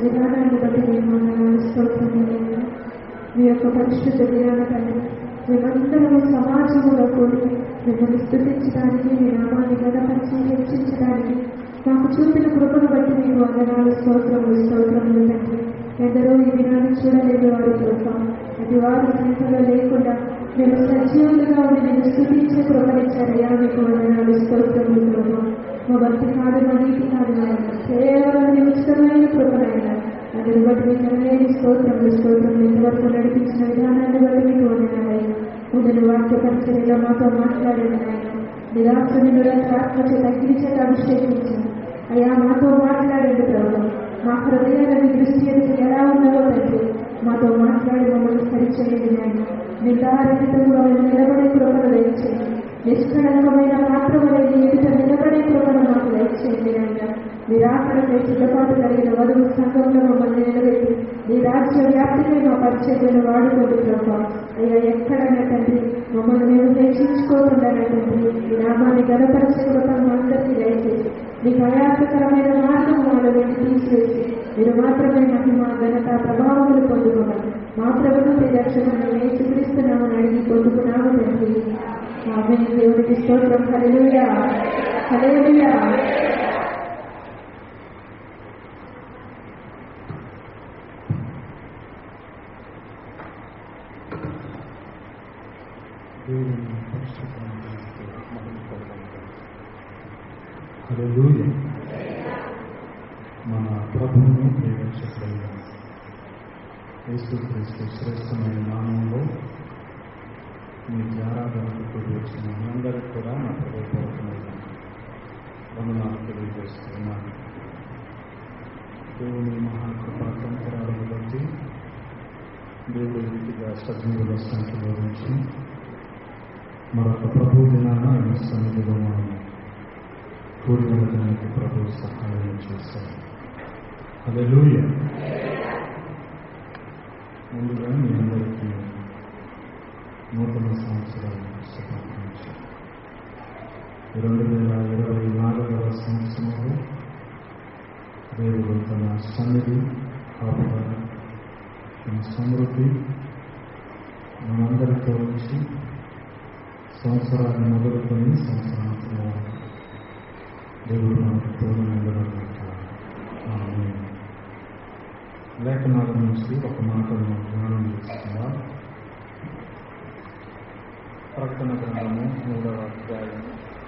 విధానాన్ని బట్టి మేము వందనాలు స్తోత్రములు మీ యొక్క పరిశుద్ధ దినాల తండ్రి మేమందరం సమాజంలో కూడి మిమ్మల్ని స్థుతించడానికి మీ నామాన్ని గడపరిచి హెచ్చించడానికి మాకు చూపిన కృపను బట్టి మీకు వందనాలు స్తోత్రములు స్తోత్రములు తండ్రి ఎందరో ఈ దినాన్ని చూడలేదు వారి కృప అది వారి సంఖ్యలో లేకుండా మేము సజీవులుగా ఉండి నేను స్థుతించే కృపనిచ్చారయ్యా మీకు వందనాలు స్తోత్రములు కృప మా భక్తి కాదు మా నీతి కాదు నాయన కేవలం నీ ఉచితమైన కృపనైనా అది బట్టి మీకు అనేక స్తోత్రములు స్తోత్రములు ఇంతవరకు నడిపించిన విధానాన్ని బట్టి మీకు వందనాలయ్యా ముందు వాక్య పరిచర్యలో మాతో మాట్లాడండి ఆయన నిరాశని నిరాత్మచే తగ్గించే అభిషేకించండి అయ్యా మాతో మాట్లాడండి ప్రభు మా హృదయాలని దృష్టి ఎదుటి ఎలా ఉన్నావో తండ్రి మాతో మాట్లాడి మమ్మల్ని సరిచేయండి నాయన నిర్ధారితంగా నిలబడే కృపను దయచేయండి నిష్కళంకమైన పాత్ర వలె నీ ఎదుట నిలబడే కృపను మాకు దయచేయండి నాయన నిరాకరణపై సిద్ధపాటు కలిగిన వధువు సంఘంలో మమ్మల్ని నిలబెట్టి నీ రాజ్య వ్యాప్తికై మా పరిచర్యను వాడుకోండి ప్రభావ అయ్యా ఎక్కడైనా తండ్రి మమ్మల్ని మేము హెచ్చించుకోకుండా తండ్రి ఈ నామాన్ని గణపరిచే కృప మా అందరికీ దయచేసి మీ ప్రయాసకరమైన మార్గం మాలో వెళ్ళి తీసివేసి మీరు మాత్రమే మహిమ ఘనత ప్రభావములు పొందుకోవాలి మా ప్రభుత్వ రక్షణ నేర్చుకునిస్తున్నామని అడిగి పొందుకున్నాము తండ్రి ఆమె దేవుడికి స్తోత్రం హల్లెలూయా హల్లెలూయా దేవుని పరిశుద్ధమైన మహిమపడడానికి. హల్లెలూయా. మన ప్రభువును ప్రేమించగలిగిన యేసుక్రీస్తు శ్రేష్టమైన నామంలో మీకు ఆరాధనకు కూడి వచ్చిన మనందరికీ కూడా నా హృదయపూర్వకమైన వందనాలు తెలియజేస్తున్నాను దేవుని మహాకృపా సంకరాలను బట్టి దేవుడి రీతిగా సజీవుల సంఖ్యలో నుంచి మరొక ప్రభు దినాన ఆయన సన్నిధిలో మనం కూడి ఉండడానికి ప్రభు సహాయం చేశారు హల్లెలూయ ముందుగా మీ అందరికీ నూతన సంవత్సరాలు శుభాకాంక్షలు రెండు వేల ఇరవై నాలుగవ సంవత్సరంలో దేవుడు తన సన్నిధి కాపుదల తన సమృద్ధి మనందరితో ఉంచి సంవత్సరాన్ని మొదలుకొని సంవత్సరాంతం వరకు దేవుడు మనకు తోడునందనమాట లేఖనాల నుంచి ఒక మాటను ధ్యానం చేసుకుందాం ప్రకటన గ్రంథము మూడవ అధ్యాయం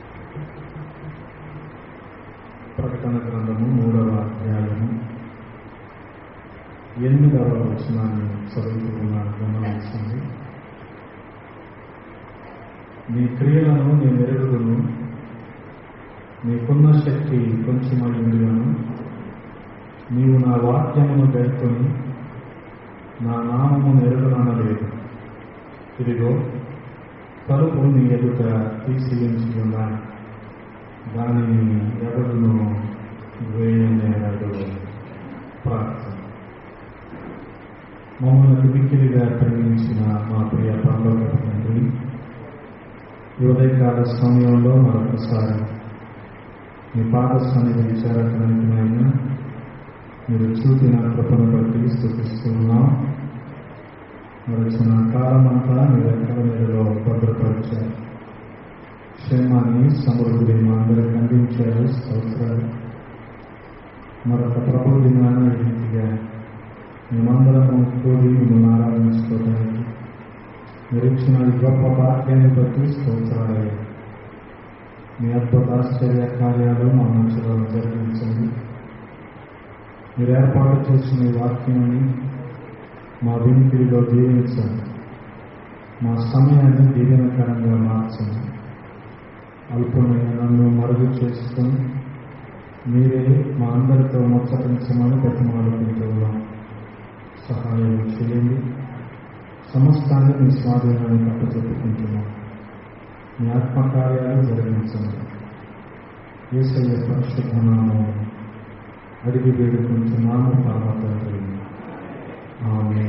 ప్రకటన గ్రంథము మూడవ అధ్యాయము ఎనిమిదవ వచనాన్ని చదువుతున్నాను గమనించండి నీ క్రియలను నేను ఎరుగుదును నీకున్న శక్తి కొంచెమయ్యుండిగాను నీవు నా వాక్యమును గైకొని నా నామము నెరుగుననలేదు ఇదిగో తలుపు నీ ఎదుట తీసియించి ఉన్నాయి దానిని ఎవరును వేయనేరడు ప్రార్థన మమ్మల్ని మిక్కిలిగా ప్రేమించిన మా ప్రియ పర్లోక తండ్రి ఈ ఉదయకాల సమయంలో మరొకసారి మీ పాద సన్నిధి చేరకనైనా మీరు చూపిన కృపను బట్టి స్థుతిస్తున్నాం గడిచిన కాలమంతా మీరు ఎక్కడ మీరులో భద్రపరిచారు క్షేమాన్ని సమృద్ధి మా అందరికి అందించారు స్తోత్రాలు మరొక ప్రభు దినాన ఈ రీతిగా మేమందరము కూడి మిమ్మల్ని ఆరాధించుకోవడానికి మీరు ఇచ్చిన ఈ గొప్ప భాగ్యాన్ని బట్టి స్తోత్రాలయ్యా మీ అద్భుత ఆశ్చర్య కార్యాలు మా మనుషులలో జరిగించండి మీరు ఏర్పాటు చేసిన ఈ వాక్యాన్ని మా వినికిడిలో దీవించండి మా సమయాన్ని దీవెనకరంగా మార్చండి అల్పమైన నన్ను మరుగు చేసుకొని మీరే మా అందరితో ముచ్చటించమని బతిమాలుకుంటున్నాం సహాయం చేయండి సమస్తాన్ని మీ స్వాధీనాన్ని అప్పచెప్పుకుంటున్నాం మీ ఆత్మకార్యాలు జరిగించండి ఏసయ్య పరిశుద్ధనామం అడిగి వేడుకుంటున్నాము పరమ తండ్రి ఆమె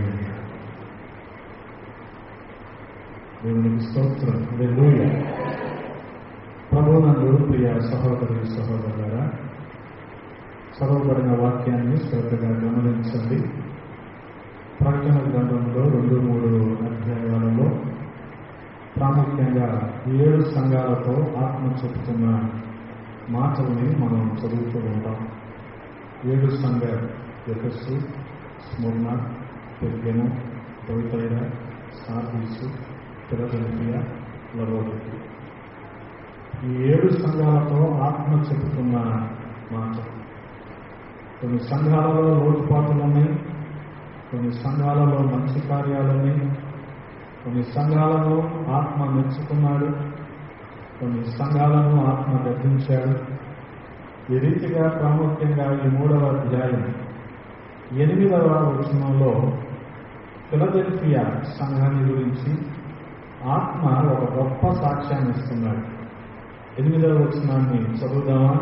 దేవునికి స్తోత్రం హల్లెలూయా ప్రభు నందు ప్రియ సహోదరి సహోదరులారా చదవబడిన వాక్యాన్ని శ్రద్ధగా గమనించండి ప్రకటన గ్రంథంలో రెండు మూడు అధ్యాయాలలో ప్రాముఖ్యంగా ఏడు సంఘాలతో ఆత్మ చెప్తున్న మాటల్ని మనం చదువుతూ ఉంటాం ఏడు సంఘ యశస్సు స్మరణ పెర్గెను పవిత్రైన సాధీసు ఫిలదెల్ఫియా లవోదికి ఈ ఏడు సంఘాలతో ఆత్మ చెబుతున్న మాట కొన్ని సంఘాలలో లోటుపాట్లు ఉన్నాయి కొన్ని సంఘాలలో మంచి కార్యాలున్నాయి కొన్ని సంఘాలను ఆత్మ మెచ్చుకున్నాడు కొన్ని సంఘాలను ఆత్మ గర్తించాడు ఈ రీతిగా ప్రాముఖ్యంగా ఈ మూడవ అధ్యాయం ఎనిమిదవ వచనంలో ఫిలదెల్ఫియా సంఘాన్ని గురించి ఆత్మ ఒక గొప్ప సాక్ష్యాన్ని ఇస్తున్నాడు ఎనిమిదవ వచనాన్ని చదువుదామా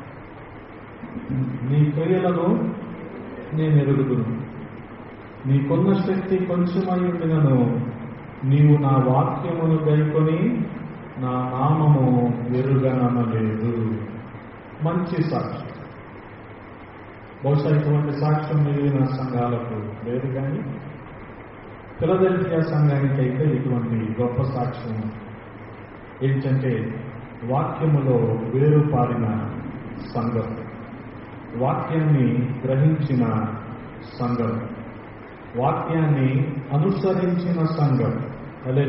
నీ క్రియలను నేను ఎరుగుదును నీకున్న శక్తి కొంచెమై ఉండినను నీవు నా వాక్యమును గైకొని నా నామము ఎరుగనలేదు మంచి సాక్ష్యం బహుశా ఇటువంటి సాక్ష్యం మిగిలిన సంఘాలకు లేదు కానీ ఫిలదెల్ఫియా సంఘానికి అయితే ఇటువంటి గొప్ప సాక్ష్యం ఏంటంటే వాక్యములో వేరు పారిన సంఘం వాక్యాన్ని గ్రహించిన సంఘం వాక్యాన్ని అనుసరించిన సంఘం అదే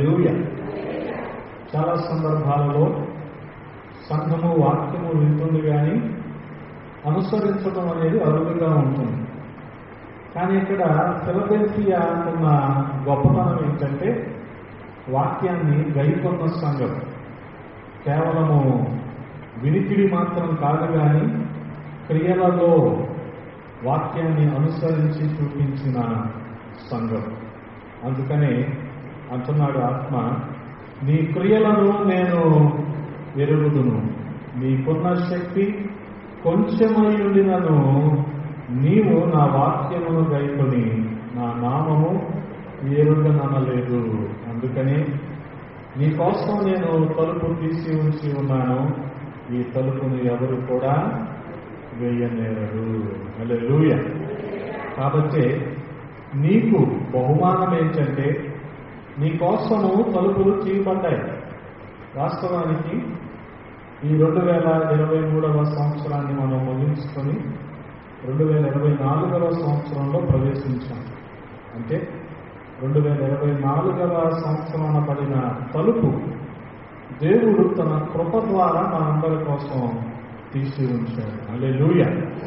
చాలా సందర్భాలలో సంఘము వాక్యము వింటుంది కానీ అనుసరించడం అనేది అరుదుగా ఉంటుంది కానీ ఇక్కడ ఫిలదెల్ఫియా ఉన్న గొప్పతనం ఏంటంటే వాక్యాన్ని గైకొన్న సంఘం కేవలము వినికిడి మాత్రం కాదు కానీ క్రియలలో వాక్యాన్ని అనుసరించి చూపించిన సంఘం అందుకనే అంటున్నాడు ఆత్మ నీ క్రియలను నేను ఎరుగుదును నీకున్న శక్తి కొంచెమై ఉండినను నీవు నా వాక్యమును గైకొని నా నామము ఎరుగననలేదు అందుకనే నీకోసం నేను తలుపు తీసి ఉంచి ఉన్నాను ఈ తలుపును ఎవరు కూడా వేయనేరరు అలెలుయ కాబట్టి నీకు బహుమానం ఏంటంటే నీకోసము తలుపులు తీయబడ్డాయి వాస్తవానికి ఈ రెండు వేల ఇరవై మూడవ సంవత్సరాన్ని మనం ముగించుకొని రెండు వేల ఇరవై నాలుగవ సంవత్సరంలో ప్రవేశించాం అంటే రెండు వేల ఇరవై నాలుగవ సంవత్సరాన పడిన తలుపు దేవుడు తన కృప ద్వారా మనందరి కోసం తీసి ఉంచాడు అలే లూయ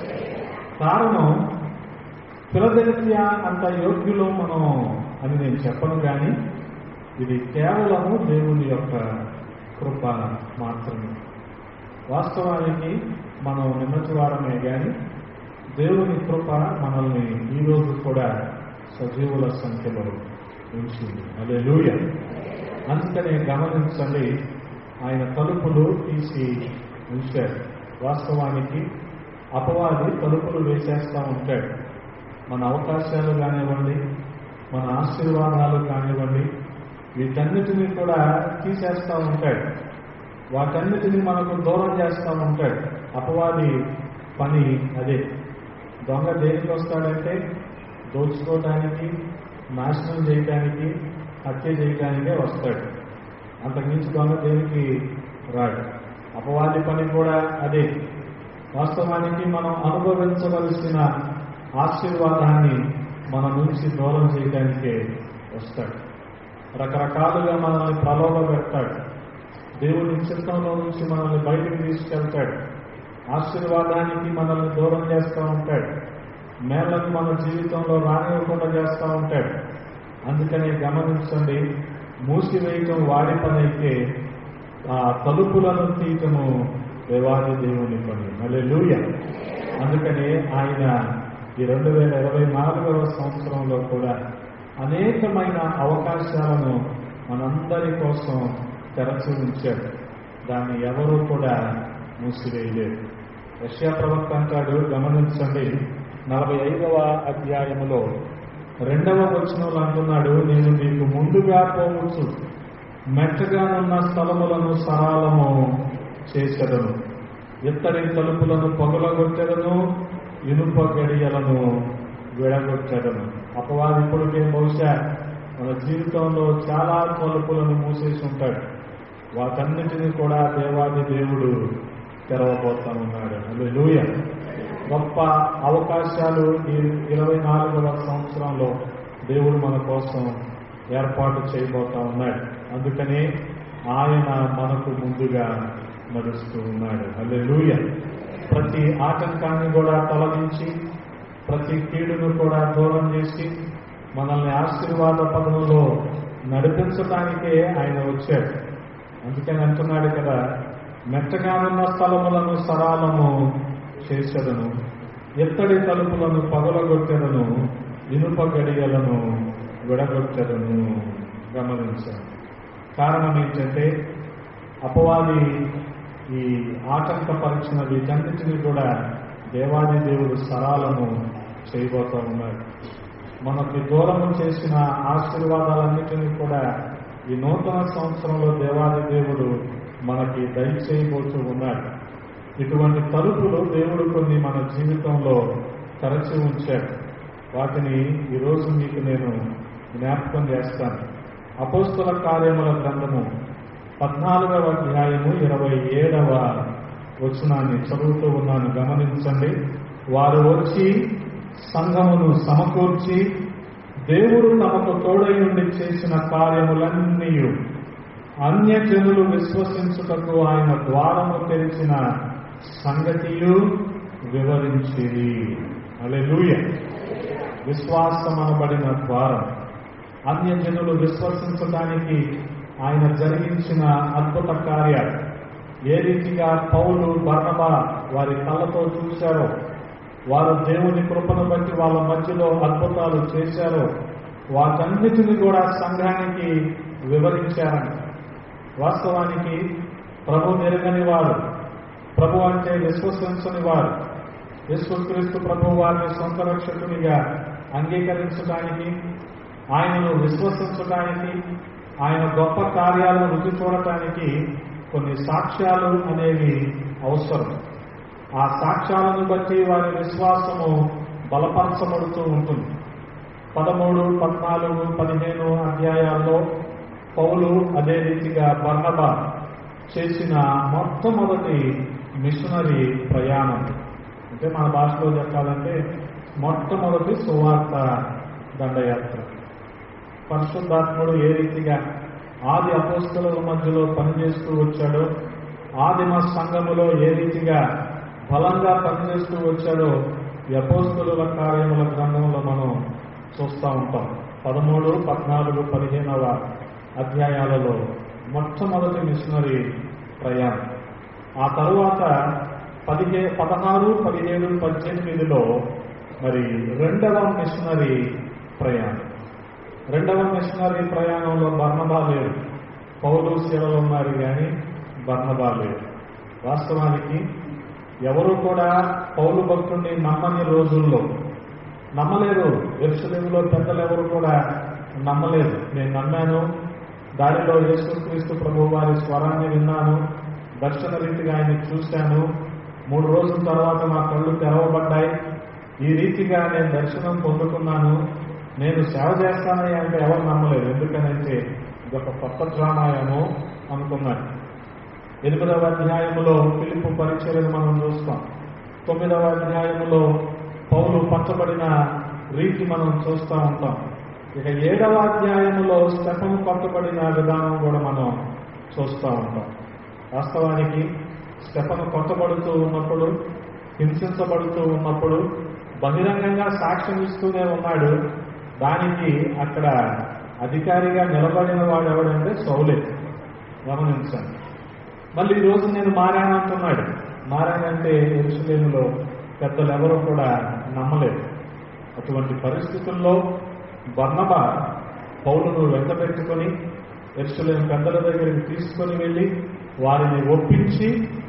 కారణం ఫిలదెల్ఫియా అంత యోగ్యులు మనం అని నేను చెప్పను కానీ ఇది కేవలము దేవుని యొక్క కృప మాత్రమే వాస్తవానికి మనం నిన్నటి వారమే కానీ దేవుని కృప మనల్ని ఈరోజు కూడా సజీవుల సంఖ్యలో ఉంచింది అదే లూయ అందుకనే గమనించండి ఆయన తలుపులు తీసి ఉంచాడు వాస్తవానికి అపవాది తలుపులు వేసేస్తూ ఉంటాడు మన అవకాశాలు కానివ్వండి మన ఆశీర్వాదాలు కానివ్వండి వీటన్నిటినీ కూడా తీసేస్తూ ఉంటాడు వాటన్నిటిని మనకు దూరం చేస్తూ ఉంటాడు అపవాది పని అదే దొంగ దేనికి వస్తాడంటే దోచుకోవడానికి నాశనం చేయడానికి హత్య చేయడానికే వస్తాడు అంతకుమించి దొంగ దేనికి రాడు అపవాది పని కూడా అదే వాస్తవానికి మనం అనుభవించవలసిన ఆశీర్వాదాన్ని మన నుంచి దూరం చేయడానికే వస్తాడు రకరకాలుగా మనల్ని ప్రలోభ పెడతాడు దేవుని చిత్తంలో నుంచి మనల్ని బయటికి తీసుకెళ్తాడు ఆశీర్వాదానికి మనల్ని దూరం చేస్తూ ఉంటాడు మేళ్లను మన జీవితంలో రానివ్వకుండా చేస్తూ ఉంటాడు అందుకనే గమనించండి మూసివేయటం వాడి పని అయితే ఆ తలుపులను తీయటము దేవాది దేవుని పని మళ్ళీ లూయ అందుకనే ఆయన ఈ రెండు వేల ఇరవై నాలుగవ సంవత్సరంలో కూడా అనేకమైన అవకాశాలను మనందరి కోసం తెరచి ఉంచాడు దాన్ని ఎవరూ కూడా మూసివేయలేదు రష్యా ప్రవక్త అంటాడు గమనించండి నలభై ఐదవ అధ్యాయములో రెండవ వచనంలో అంటున్నాడు నేను మీకు ముందుగా పోవచ్చు మెట్టగానున్న స్థలములను సరాలము చేసెదను ఇత్తడి తలుపులను పగులగొట్టెదను ఇనుప గడియలను విడగొట్టడను అపవాది ఇప్పటికే బహుశా మన జీవితంలో చాలా తలుపులను మూసేసి ఉంటాడు వాటన్నిటినీ కూడా దేవాది దేవుడు తెరవబోతా ఉన్నాడు లూయ గొప్ప అవకాశాలు ఈ ఇరవై నాలుగవ సంవత్సరంలో దేవుడు మన కోసం ఏర్పాటు చేయబోతా ఉన్నాడు అందుకనే ఆయన మనకు ముందుగా నడుస్తూ ఉన్నాడు అల్లెలూయ ప్రతి ఆటంకాన్ని కూడా తొలగించి ప్రతి కీడును కూడా దూరం చేసి మనల్ని ఆశీర్వాద పదంలో నడిపించడానికే ఆయన వచ్చాడు అందుకని అంటున్నాడు కదా మెట్టగానున్న స్థలములను సరాలము చేసెదను ఎత్తడి తలుపులను పగలగొట్టెదను ఇనుప గడియలను విడగొట్టెదను గమనించాను కారణం ఏంటంటే అపవాది ఈ ఆటంకపరిచిన వీటన్నిటిని కూడా దేవాది దేవుడు సరాలను చేయబోతూ ఉన్నాడు మనకి దూరము చేసిన ఆశీర్వాదాలన్నిటినీ కూడా ఈ నూతన సంవత్సరంలో దేవాది దేవుడు మనకి దయచేయబోతూ ఉన్నాడు ఇటువంటి తలుపులు దేవుడు కొన్ని మన జీవితంలో తెరచి ఉంచాడు వాటిని ఈరోజు మీకు నేను జ్ఞాపకం చేస్తాను అపోస్తుల కార్యముల గ్రంథము పద్నాలుగవ అధ్యాయము ఇరవై ఏడవ వచనాన్ని చదువుతూ ఉన్నాను గమనించండి వారు వచ్చి సంఘమును సమకూర్చి దేవుడు తమకు తోడై ఉండి చేసిన కార్యములన్నీ అన్యజనులు విశ్వసించుటకు ఆయన ద్వారము తెరిచిన సంగతియు వివరించిది అలెలుయ విశ్వాసమనబడిన ద్వారం అన్యజనులు విశ్వసించడానికి ఆయన జరిగించిన అద్భుత కార్యాలు ఏ రీతిగా పౌలు బర్ణబా వారి కళ్ళతో చూశారో వారు దేవుని కృపను బట్టి వాళ్ళ మధ్యలో అద్భుతాలు చేశారో వాటన్నిటిని కూడా సంఘానికి వివరించారంట వాస్తవానికి ప్రభు నెరగని వారు ప్రభు అంటే విశ్వసించని వారు విశ్వక్రీస్తు ప్రభు వారిని సొంత రక్షకునిగా అంగీకరించడానికి ఆయనను విశ్వసించడానికి ఆయన గొప్ప కార్యాలను రుచి చూడటానికి కొన్ని సాక్ష్యాలు అనేవి అవసరం ఆ సాక్ష్యాలను బట్టి వారి విశ్వాసము బలపరచబడుతూ ఉంటుంది పదమూడు పద్నాలుగు పదిహేను అధ్యాయాల్లో పౌలు అదే రీతిగా బర్ణబా చేసిన మొట్టమొదటి మిషనరీ ప్రయాణం అంటే మన భాషలో చెప్పాలంటే మొట్టమొదటి సువార్త దండయాత్ర పరిశుద్ధాత్ముడు ఏ రీతిగా ఆది అపోస్తుల మధ్యలో పనిచేస్తూ వచ్చాడో ఆదిమ సంఘములో ఏ రీతిగా బలంగా పనిచేస్తూ వచ్చాడో ఈ అపోస్తుల కార్యముల గ్రంథంలో మనం చూస్తూ ఉంటాం పదమూడు పద్నాలుగు పదిహేనవ అధ్యాయాలలో మొట్టమొదటి మిషనరీ ప్రయాణం ఆ తరువాత పదిహే పదహారు పదిహేడు పద్దెనిమిదిలో మరి రెండవ మిషనరీ ప్రయాణం రెండవ మిషనరీ ప్రయాణంలో బర్ణబా లేరు పౌలు శిలలు ఉన్నారు కానీ బర్ణబా లేరు వాస్తవానికి ఎవరు కూడా పౌలు భక్తుడిని నమ్మని రోజుల్లో నమ్మలేదు ఎరుసలేములో పెద్దలు ఎవరు కూడా నమ్మలేదు నేను నమ్మాను దారిలో యేసుక్రీస్తు ప్రభు వారి స్వరాన్ని విన్నాను దర్శన రీతిగా ఆయన చూశాను మూడు రోజుల తర్వాత నా కళ్ళు తెరవబడ్డాయి ఈ రీతిగా నేను దర్శనం పొందుకున్నాను నేను సేవ చేస్తానని అంటే ఎవరు నమ్మలేదు ఎందుకనంటే ఇదొక కొత్త డ్రామాయము అనుకున్నాడు ఎనిమిదవ అధ్యాయములో పిలుపు పరిచయను మనం చూస్తాం తొమ్మిదవ అధ్యాయములో పౌలు పచ్చబడిన రీతి మనం చూస్తూ ఉంటాం ఇక ఏడవ అధ్యాయములో స్టెఫను కొట్టబడిన విధానం కూడా మనం చూస్తూ ఉంటాం వాస్తవానికి స్టెఫను కొట్టబడుతూ ఉన్నప్పుడు హింసించబడుతూ ఉన్నప్పుడు బహిరంగంగా సాక్ష్యం ఇస్తూనే ఉన్నాడు దానికి అక్కడ అధికారిగా నిలబడిన వాడు ఎవడంటే సౌలే గమనించండి మళ్ళీ ఈ రోజు నేను మారానంటున్నాడు మారానంటే ఎరుసలేములో పెద్దలు ఎవరు కూడా నమ్మలేదు అటువంటి పరిస్థితుల్లో బర్ణబ పౌలును వెంటబెట్టుకొని ఎరుసలేం పెద్దల దగ్గరికి తీసుకొని వెళ్ళి వారిని ఒప్పించి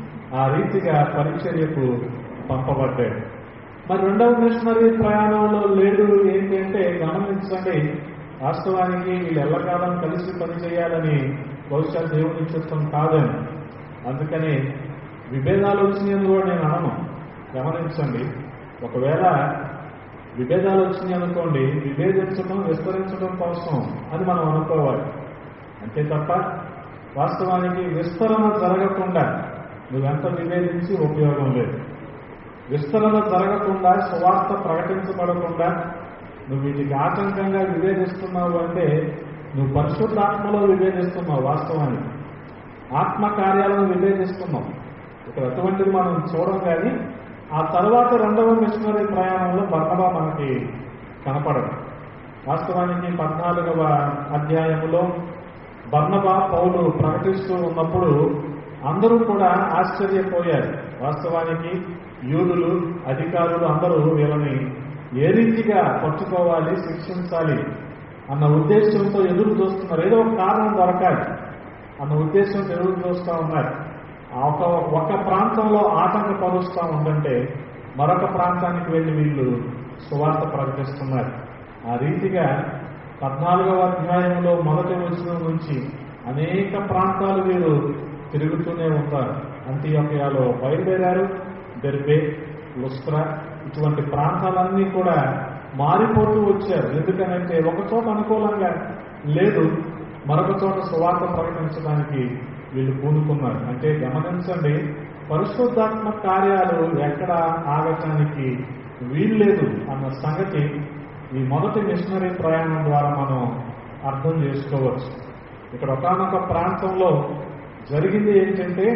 ఆ రీతిగా పరిచర్యకు పంపబడ్డాడు మరి రెండవ మిషనరీ ప్రయాణంలో లేదు ఏంటి అంటే గమనించండి వాస్తవానికి వీళ్ళు ఎల్లకాలం కలిసి పనిచేయాలని బహుశా దేవుని చిత్తం కాదని అందుకని విభేదాలు వచ్చినందుకు కూడా నేను అనను గమనించండి ఒకవేళ విభేదాలు వచ్చినాయి అనుకోండి విభేదించడం విస్తరించడం కోసం అని మనం అనుకోవాలి అంతే తప్ప వాస్తవానికి విస్తరణ జరగకుండా నువ్వెంత విభేదించి ఉపయోగం లేదు విస్తరణ జరగకుండా సువార్త ప్రకటించబడకుండా నువ్వు వీటికి ఆటంకంగా విభేదిస్తున్నావు అంటే నువ్వు పరిశుద్ధాత్మలో విభేదిస్తున్నావు వాస్తవానికి ఆత్మ కార్యాలను విభేదిస్తున్నావు ఇక్కడ అటువంటిది మనం చూడం కానీ ఆ తర్వాత రెండవ మిషనరీ ప్రయాణంలో బర్ణబా మనకి కనపడదు వాస్తవానికి పద్నాలుగవ అధ్యాయములో బర్ణబా పౌలు ప్రకటిస్తూ ఉన్నప్పుడు అందరూ కూడా ఆశ్చర్యపోయారు వాస్తవానికి యూదులు అధికారులు అందరూ వీళ్ళని ఏ రీతిగా పట్టుకోవాలి శిక్షించాలి అన్న ఉద్దేశంతో ఎదురు చూస్తున్నారు ఏదో ఒక కారణం దొరకాలి అన్న ఉద్దేశంతో ఎదురు చూస్తూ ఉన్నారు ఆ ఒక ఒక ప్రాంతంలో ఆటంకపరుస్తూ ఉందంటే మరొక ప్రాంతానికి వెళ్ళి వీళ్ళు సువార్త ప్రకటిస్తున్నారు ఆ రీతిగా పద్నాలుగవ అధ్యాయంలో మొదటి వచనం నుంచి అనేక ప్రాంతాలు వీరు తిరుగుతూనే ఉంటారు అంత్యోకయాలో బయలుదేరారు దెర్బే లుస్త్రా ఇటువంటి ప్రాంతాలన్నీ కూడా మారిపోతూ వచ్చారు ఎందుకనంటే ఒక చోట అనుకూలంగా లేదు మరొక చోట సువార్త ప్రకటించడానికి వీళ్ళు పూనుకున్నారు అంటే గమనించండి పరిశుద్ధాత్మ కార్యాలు ఎక్కడ ఆగటానికి వీల్లేదు అన్న సంగతి ఈ మొదటి మిషనరీ ప్రయాణం ద్వారా మనం అర్థం చేసుకోవచ్చు ఇక్కడ ఒకనొక ప్రాంతంలో జరిగింది ఏంటంటే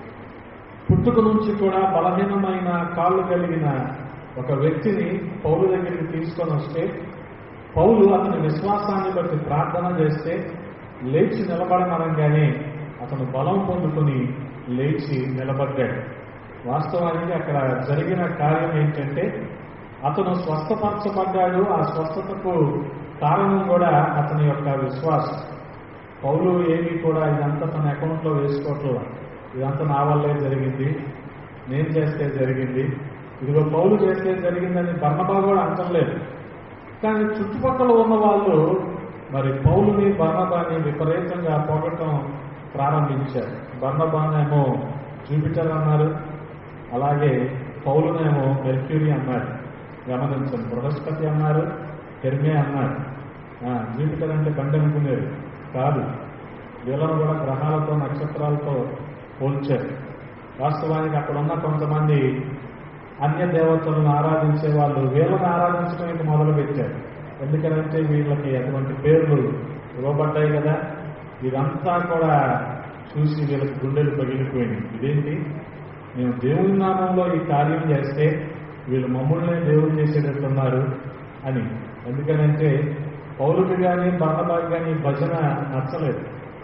పుట్టుక నుంచి కూడా బలహీనమైన కాళ్ళు కలిగిన ఒక వ్యక్తిని పౌలు దగ్గరికి తీసుకొని వస్తే పౌలు అతని విశ్వాసాన్ని బట్టి ప్రార్థన చేస్తే లేచి నిలబడమనగానే అతను బలం పొందుకొని లేచి నిలబడ్డాడు వాస్తవానికి అక్కడ జరిగిన కార్యం ఏంటంటే అతను స్వస్థపరచబడ్డాడు ఆ స్వస్థతకు కారణం కూడా అతని యొక్క విశ్వాసం పౌలు ఏమీ కూడా ఇదంతా తన అకౌంట్లో వేసుకోవట్లేదు ఇదంతా నా వల్లే జరిగింది నేను చేస్తే జరిగింది ఇదిగో పౌలు చేస్తే జరిగిందని బర్ణబా కూడా అంటలేదు కానీ చుట్టుపక్కల ఉన్న వాళ్ళు మరి పౌలుని బర్ణబాని విపరీతంగా పొగటం ప్రారంభించారు బర్ణబానేమో జూపిటర్ అన్నారు అలాగే పౌలునేమో మెర్క్యూరీ అన్నారు గమనించండి బృహస్పతి అన్నారు హెర్మే అన్నారు ఆ, జూపిటర్ అంటే బండి అనుకునేది కాదు వీళ్ళను కూడా గ్రహాలతో నక్షత్రాలతో పోల్చారు వాస్తవానికి అక్కడ ఉన్న కొంతమంది అన్య దేవతలను ఆరాధించే వాళ్ళు వీళ్ళని ఆరాధించడం ఇక మొదలు పెట్టారు ఎందుకనంటే వీళ్ళకి అటువంటి పేర్లు ఇవ్వబడ్డాయి కదా ఇదంతా కూడా చూసి వీళ్ళకి గుండెలు పగిలిపోయింది ఇదేంటి మేము దేవుని నామంలో ఈ కార్యం చేస్తే వీళ్ళు మమ్మల్ని దేవుడు చేసేటట్టున్నారు అని ఎందుకనంటే పౌరుకి కానీ బర్ణబాకి కానీ భజన నచ్చలేదు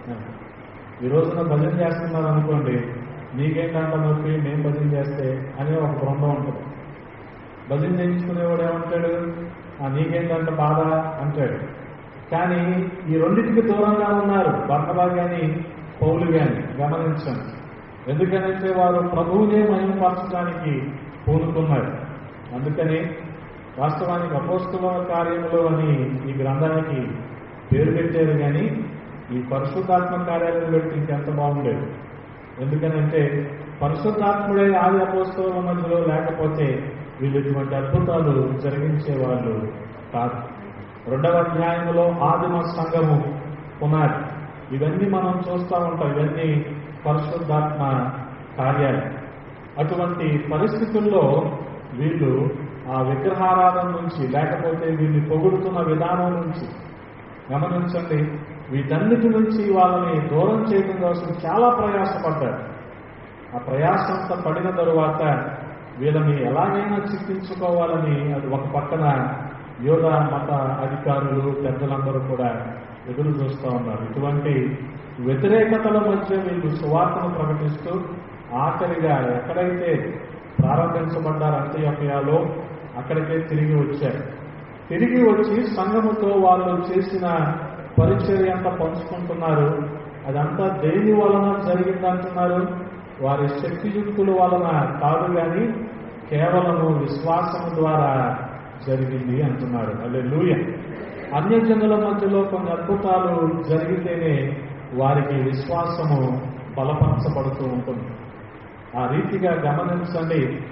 ఈ రోజున భజన చేస్తున్నారు అనుకోండి నీకేంటంట నొప్పి మేము భజన చేస్తే అనే ఒక బృందం ఉంటుంది భజన చేయించుకునేవాడు ఏమంటాడు "ఆ, నీకేంటంట బాధ అంటాడు కానీ ఈ రెండింటికి దూరంగా ఉన్నారు బర్ణబా కానీ పౌలు కానీ గమనించండి ఎందుకనంటే వారు ప్రభువునే మహిమపరచడానికి పూనుకున్నారు అందుకని వాస్తవానికి అపోస్తుల కార్యములు అని ఈ గ్రంథానికి పేరు పెట్టారు కానీ ఈ పరిశుద్ధాత్మ కార్యాలను పెట్టి ఇంకెంత బాగుండేది ఎందుకనంటే పరిశుద్ధాత్ముడే ఆది అపోస్తుల మధ్యలో లేకపోతే వీళ్ళు ఇటువంటి అద్భుతాలు జరిగించే వాళ్ళు కాదు రెండవ అధ్యాయంలో ఆదిమ సంఘము పునాది ఇవన్నీ మనం చూస్తూ ఉంటాం ఇవన్నీ పరిశుద్ధాత్మ కార్యాలు అటువంటి పరిస్థితుల్లో వీళ్ళు ఆ విగ్రహారాధన నుంచి లేకపోతే వీళ్ళని పొగుడుతున్న విధానం నుంచి గమనించండి వీటన్నిటి నుంచి వాళ్ళని దూరం చేయడం కోసం చాలా ప్రయాసపడ్డారు ఆ ప్రయాసంతా పడిన తరువాత వీళ్ళని ఎలాగైనా చిక్కించుకోవాలని అది ఒక పక్కన యోధ మత అధికారులు పెద్దలందరూ కూడా ఎదురు చూస్తూ ఉన్నారు ఇటువంటి వ్యతిరేకతల మధ్య వీళ్ళు సువార్తను ప్రకటిస్తూ ఆఖరిగా ఎక్కడైతే ప్రారంభించబడ్డారు అంత్యోకయాలో అక్కడికే తిరిగి వచ్చారు తిరిగి వచ్చి సంఘముతో వాళ్ళు చేసిన పరిచర్య అంతా పంచుకుంటున్నారు అదంతా దేని వలన జరిగిందంటున్నారు వారి శక్తియుక్తుల వలన కాదు కానీ కేవలము విశ్వాసము ద్వారా జరిగింది అంటున్నారు అదే లూయ అన్యజనుల మధ్యలో కొన్ని అద్భుతాలు జరిగితేనే వారికి విశ్వాసము బలపరచబడుతూ ఉంటుంది ఆ రీతిగా గమనించండి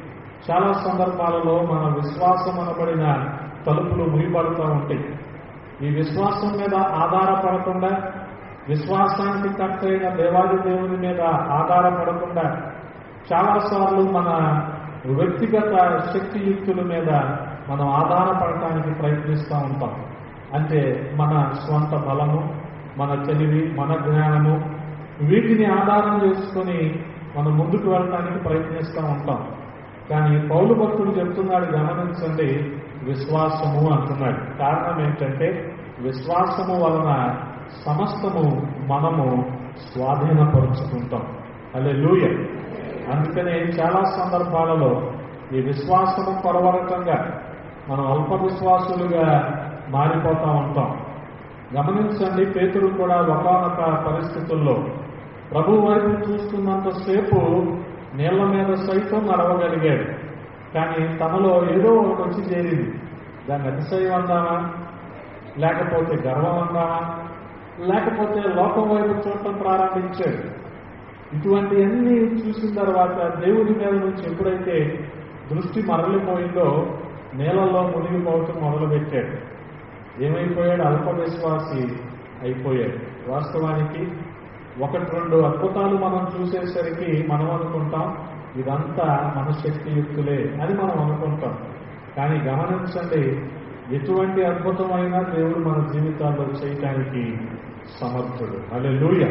చాలా సందర్భాలలో మన విశ్వాసం అనబడిన తలుపులు ముగిపడుతూ ఉంటాయి ఈ విశ్వాసం మీద ఆధారపడకుండా విశ్వాసానికి కర్తైన దేవాది దేవుని మీద ఆధారపడకుండా చాలాసార్లు మన వ్యక్తిగత శక్తియుక్తుల మీద మనం ఆధారపడటానికి ప్రయత్నిస్తూ ఉంటాం అంటే మన స్వంత బలము మన తెలివి మన జ్ఞానము వీటిని ఆధారం చేసుకొని మనం ముందుకు వెళ్ళడానికి ప్రయత్నిస్తూ ఉంటాం కానీ పౌలు భక్తుడు చెప్తున్నాడు గమనించండి విశ్వాసము అంటున్నాడు కారణం ఏంటంటే విశ్వాసము వలన సమస్తము మనము స్వాధీనపరుచుకుంటాం అలే లూయ అందుకనే చాలా సందర్భాలలో ఈ విశ్వాసము కొరవరకంగా మనం అల్ప విశ్వాసులుగా మారిపోతూ ఉంటాం గమనించండి పేతురు కూడా ఒకనొక పరిస్థితుల్లో ప్రభు వైపు చూస్తున్నంతసేపు నీళ్ల మీద సైతం నడవగలిగాడు కానీ తనలో ఏదో ఒకటి వచ్చి చేరింది దాన్ని అతిశయం అందామా లేకపోతే గర్వం అందామా లేకపోతే లోకం వైపు చూడటం ప్రారంభించాడు ఇటువంటివన్నీ చూసిన తర్వాత దేవుని మీద నుంచి ఎప్పుడైతే దృష్టి మరలిపోయిందో నేలలో మునిగిపోవటం మొదలుపెట్టాడు ఏమైపోయాడు అల్ప విశ్వాసి అయిపోయాడు వాస్తవానికి ఒకటి రెండు అద్భుతాలు మనం చూసేసరికి మనం అనుకుంటాం ఇదంతా మన శక్తియుక్తులే అని మనం అనుకుంటాం కానీ గమనించండి ఎటువంటి అద్భుతమైన దేవుడు మన జీవితాల్లో చేయటానికి సమర్థుడు అలే లూయ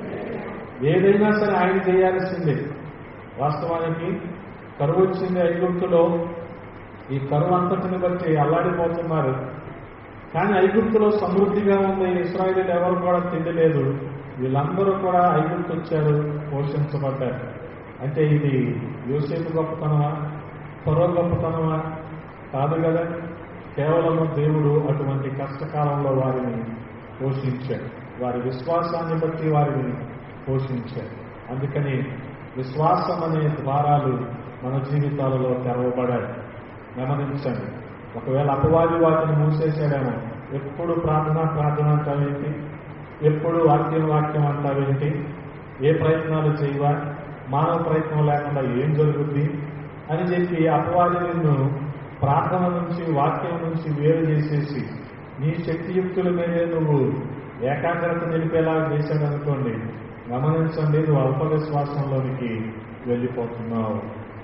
ఏదైనా సరే ఆయన చేయాల్సిందే వాస్తవానికి కరువు వచ్చింది ఐగుప్తులో ఈ కరువు అంతటిని బట్టి అల్లాడిపోతున్నారు కానీ ఐగుప్తులో సమృద్ధిగా ఉంది ఇస్రాయేల్ ఎవరు కూడా తిండి లేదు వీళ్ళందరూ కూడా ఐగుప్తు వచ్చారు పోషించబడ్డారు అంటే ఇది యోసేపు గొప్పతనమా పొరవ గొప్పతనమా కాదు కదా కేవలం దేవుడు అటువంటి కష్టకాలంలో వారిని పోషించాడు వారి విశ్వాసాన్ని బట్టి వారిని పోషించాడు అందుకని విశ్వాసం అనే ద్వారాలు మన జీవితాలలో తెరవబడాలి గమనించండి ఒకవేళ అపవాది వాటిని మూసేసాడేమో ఎప్పుడు ప్రార్థన ప్రార్థన అంటావేంటి ఎప్పుడు వాక్యం వాక్యం అంటావేంటి ఏ ప్రయత్నాలు చేయవా మానవ ప్రయత్నం లేకుండా ఏం జరుగుద్ది అని చెప్పి అపవాది నిన్ను ప్రార్థన నుంచి వాక్యం నుంచి వేరు చేసేసి నీ శక్తియుక్తుల మీదే నువ్వు ఏకాగ్రత నిలిపేలా చేశాడనుకోండి గమనించండి నువ్వు అల్ప విశ్వాసంలోనికి వెళ్ళిపోతున్నావు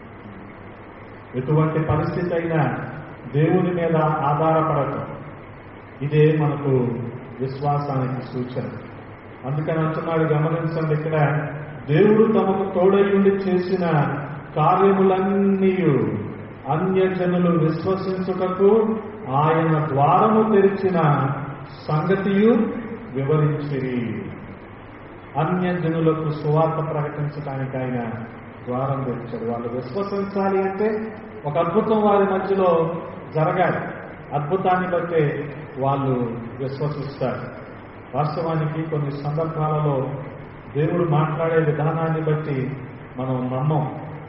ఎటువంటి పరిస్థితి అయినా దేవుని మీద ఆధారపడటం ఇదే మనకు విశ్వాసానికి సూచన అందుకని అంటున్నాడు గమనించండి ఇక్కడ దేవుడు తమకు తోడై ఉండి చేసిన కార్యములన్నీ అన్యజనులు విశ్వసించుటకు ఆయన ద్వారము తెరిచిన సంగతియు వివరించిరి అన్యజనులకు సువార్త ప్రకటించడానికి ఆయన ద్వారం తెరిచాడు వాళ్ళు విశ్వసించాలి అంటే ఒక అద్భుతం వారి మధ్యలో జరగాలి అద్భుతాన్ని బట్టే వాళ్ళు విశ్వసిస్తారు వాస్తవానికి కొన్ని సందర్భాలలో దేవుడు మాట్లాడే విధానాన్ని బట్టి మనం నమ్మం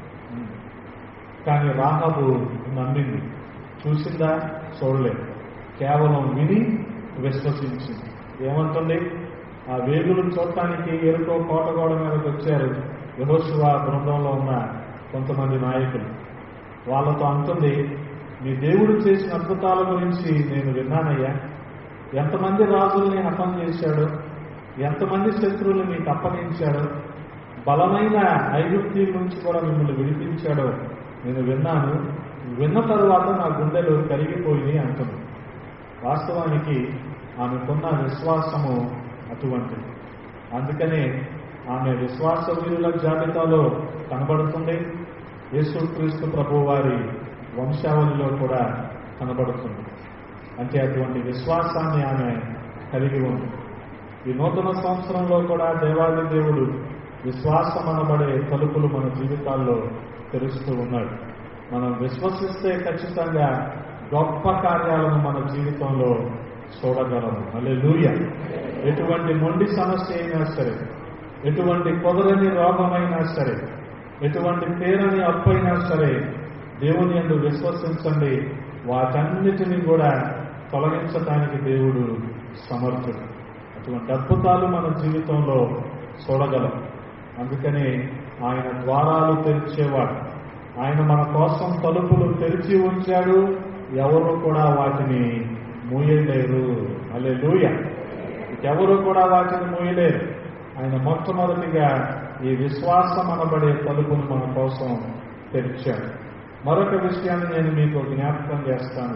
కానీ రాహబు నమ్మింది చూసిందా చూడలేదు కేవలం విని విశ్వసించింది ఏమంటుంది ఆ వేగులు చూడటానికి ఎరుకో కోటగోడ మీదకి వచ్చారు యహోశివ బృందంలో ఉన్న కొంతమంది నాయకులు వాళ్ళతో అంటుంది మీ దేవుడు చేసిన అద్భుతాల గురించి నేను విన్నానయ్యా ఎంతమంది రాజుల్ని హతం చేశాడు ఎంతమంది శత్రువులు మీకు అప్పగించాడు బలమైన ఐగుప్తీల నుంచి కూడా మిమ్మల్ని విడిపించాడో నేను విన్నాను విన్న తరువాత నా గుండెలు కరిగిపోయి అంటుంది వాస్తవానికి ఆమెకున్న విశ్వాసము అటువంటిది అందుకనే ఆమె విశ్వాస వీరుల జాబితాలో కనబడుతుంది యేసుక్రీస్తు ప్రభు వారి వంశావళిలో కూడా కనబడుతుంది అంటే అటువంటి విశ్వాసాన్ని ఆమె కలిగి ఉంది ఈ నూతన సంవత్సరంలో కూడా దేవాది దేవుడు విశ్వాసం అనబడే తలుపులు మన జీవితాల్లో తెరుస్తూ ఉన్నాడు మనం విశ్వసిస్తే ఖచ్చితంగా గొప్ప కార్యాలను మన జీవితంలో చూడగలము మళ్ళీ లూయ ఎటువంటి మొండి సమస్య అయినా సరే ఎటువంటి కుదరని రోగమైనా సరే ఎటువంటి పేరని అప్పైనా సరే దేవుని ఎందు విశ్వసించండి వాటన్నిటిని కూడా తొలగించడానికి దేవుడు సమర్థుడు అటువంటి అద్భుతాలు మన జీవితంలో చూడగలం అందుకని ఆయన ద్వారాలు తెరిచేవాడు ఆయన మన కోసం తలుపులు తెరిచి ఉంచాడు ఎవరు కూడా వాటిని మూయలేరు అలే లూయ ఎవరు కూడా వాటిని మూయలేరు ఆయన మొట్టమొదటిగా ఈ విశ్వాసం అనబడే తలుపును మన కోసం తెరిచాడు మరొక విషయాన్ని నేను మీకు జ్ఞాపకం చేస్తాను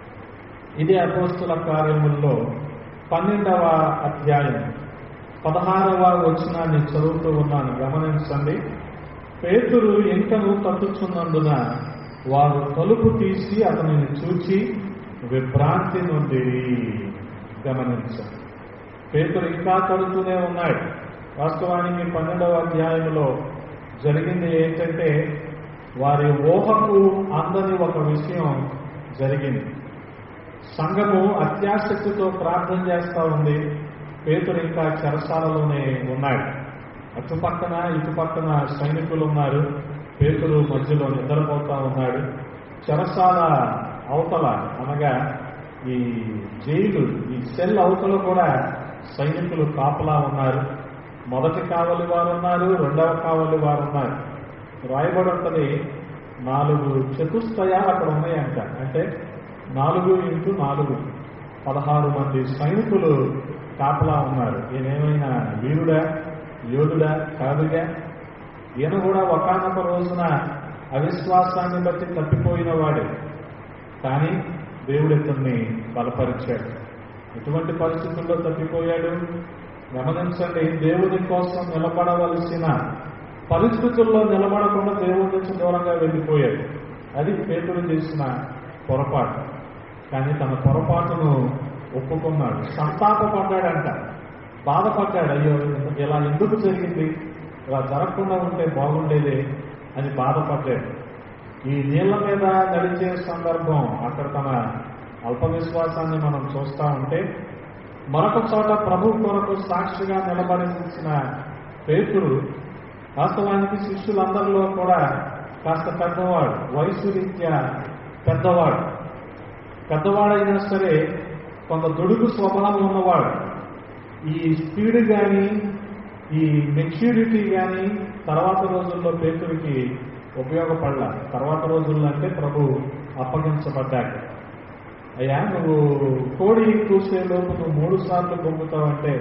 ఇదే అపోస్తుల కార్యముల్లో పన్నెండవ అధ్యాయం పదహారవ వచనాన్ని చదువుతూ ఉన్నాను గమనించండి పేతురు ఇంకను తట్టుచున్నందున వారు తలుపు తీసి అతనిని చూచి విభ్రాంతి నుండి గమనించండి పేతురు ఇంకా తడుతూనే ఉన్నాడు వాస్తవానికి పన్నెండవ అధ్యాయంలో జరిగింది ఏంటంటే వారి ఊహకు అందని ఒక విషయం జరిగింది సంఘము అత్యాశక్తితో ప్రార్థన చేస్తా ఉంది పేతురు ఇంకా చెరసాలలోనే ఉన్నాడు అటుపక్కన ఇటుపక్కన సైనికులు ఉన్నారు పేతురు మధ్యలో నిద్రపోతా ఉన్నాడు చెరసాల అవతల అనగా ఈ జైలు ఈ సెల్ అవతల కూడా సైనికులు కాపలా ఉన్నారు మొదటి కావలి వారు ఉన్నారు రెండవ కావలి వారు ఉన్నారు రాయబడి ఉంటది నాలుగు చతుస్తయాలు అక్కడ ఉన్నాయంట అంటే నాలుగు ఇంటూ నాలుగు పదహారు మంది సైనికులు కాపలా ఉన్నారు ఈయనేమైనా వీరుడా యోధుడా కాదుగా ఈయన కూడా ఒకనొక రోజున అవిశ్వాసాన్ని బట్టి తప్పిపోయిన వాడే కానీ దేవుడు ఇతన్ని బలపరిచాడు ఎటువంటి పరిస్థితుల్లో తప్పిపోయాడు గమనించండి దేవుని కోసం నిలబడవలసిన పరిస్థితుల్లో నిలబడకుండా దేవుడి నుంచి దూరంగా వెళ్ళిపోయాడు అది పేతుడు చేసిన పొరపాటు కానీ తన పొరపాటును ఒప్పుకున్నాడు సంతాపపడ్డాడంట బాధపడ్డాడు అయ్యో ఇలా ఎందుకు జరిగింది ఇలా జరగకుండా ఉంటే బాగుండేదే అని బాధపడ్డాడు ఈ నీళ్ల మీద నడిచే సందర్భం అక్కడ తన అల్ప విశ్వాసాన్ని మనం చూస్తా ఉంటే మరొక చోట ప్రభు కొరకు సాక్షిగా నిలబడించిన పేతుడు వాస్తవానికి శిష్యులందరిలో కూడా కాస్త పెద్దవాడు వయసు రీత్యా పెద్దవాడు పెద్దవాడైనా సరే కొంత దొడుగు స్వభావం ఉన్నవాడు ఈ స్పీడ్ కానీ ఈ మెచ్యూరిటీ కానీ తర్వాత రోజుల్లో పేతుడికి ఉపయోగపడలా తర్వాత రోజుల్లో అంటే ప్రభు అప్పగించబడ్డాడు అయ్యా నువ్వు కోడి కూసే లోపు నువ్వు మూడు సార్లు పొంగుతావంటే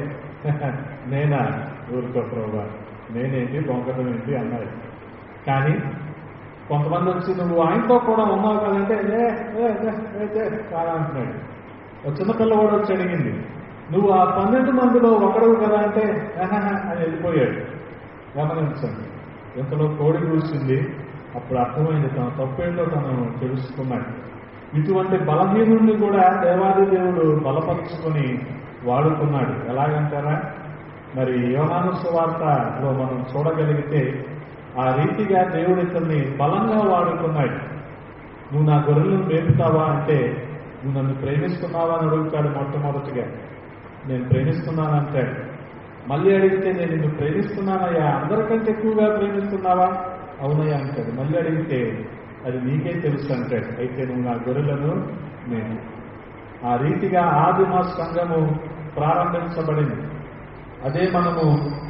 నేనా ఊరుకో ప్రభు నేనేంటి బొంకటం ఏంటి అన్నాడు కానీ కొంతమంది వచ్చి నువ్వు ఆయనతో కూడా ఉన్నావు కదంటే ఏ ఏ, ఏ, ఏ, ఏ, కాదా అంటున్నాడు ఒక చిన్న పిల్లవాడు వచ్చి అడిగింది నువ్వు ఆ పన్నెండు మందిలో ఒకడవు కదా అంటే "ఆహాహా" అని వెళ్ళిపోయాడు గమనించండి ఇంతలో కోడి కూర్చుంది అప్పుడు అర్థమైంది తన తప్పేంటో తను తెలుసుకున్నాడు ఇటువంటి బలహీనుడిని కూడా దేవాది దేవుడు బలపరుచుకొని వాడుకున్నాడు ఎలాగంటారా మరి యోహాను సువార్తలో మనం చూడగలిగితే ఆ రీతిగా దేవుడు ఇతన్ని బలంగా వాడుకున్నాడు నువ్వు నా గొర్రెలను మేపుతావా అంటే నువ్వు నన్ను ప్రేమిస్తున్నావా అని అడుగుతాడు మొట్టమొదటిగా నేను ప్రేమిస్తున్నానంటాడు మళ్ళీ అడిగితే నేను నిన్ను ప్రేమిస్తున్నానయ్యా అందరికంటే ఎక్కువగా ప్రేమిస్తున్నావా అవునయ్యా అంటాడు మళ్ళీ అడిగితే అది నీకే తెలుసు అంటాడు అయితే నువ్వు నా గొర్రెలను నేను ఆ రీతిగా ఆదిమ సంఘము ప్రారంభించబడింది అదే మనము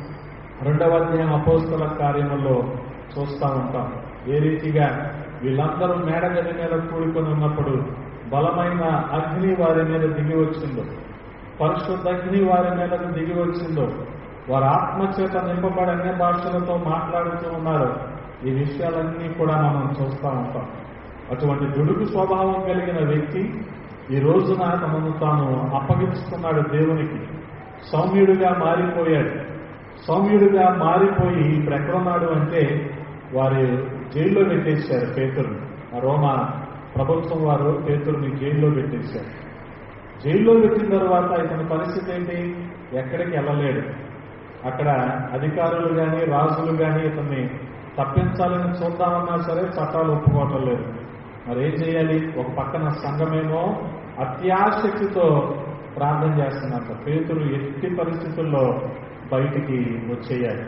రెండవ అధ్యాయం అపోస్తల కార్యములో చూస్తూ ఉంటాం ఏ రీతిగా వీళ్ళందరూ మేడగది మీద కూడుకొని ఉన్నప్పుడు బలమైన అగ్ని వారి మీద దిగి వచ్చిందో పరిశుద్ధ అగ్ని వారి మీద దిగి వచ్చిందో వారి ఆత్మచేత నింపబడి అన్ని భాషలతో మాట్లాడుతూ ఉన్నారు ఈ విషయాలన్నీ కూడా మనం చూస్తూ ఉంటాం అటువంటి దుడుకు స్వభావం కలిగిన వ్యక్తి ఈ రోజున తనను తాను అప్పగించుకున్నాడు దేవునికి సౌమ్యుడిగా మారిపోయాడు సౌమ్యుడిగా మారిపోయి ఇప్పుడు ఎక్కడున్నాడు అంటే వారి జైల్లో పెట్టేశారు పేతురుని ఆ రోమా ప్రభుత్వం వారు పేతురుని జైల్లో పెట్టేశారు జైల్లో పెట్టిన తర్వాత ఇతని పరిస్థితి ఏంటి ఎక్కడికి వెళ్ళలేడు అక్కడ అధికారులు కానీ రాజులు కానీ ఇతన్ని తప్పించాలని చూద్దామన్నా సరే చట్టాలు ఒప్పుకోవటం లేదు మరి ఏం చేయాలి ఒక పక్కన సంఘమేమో అత్యాశక్తితో ప్రార్థన చేస్తున్నట్టు పేతురు ఎట్టి పరిస్థితుల్లో బయటికి వచ్చేయాలి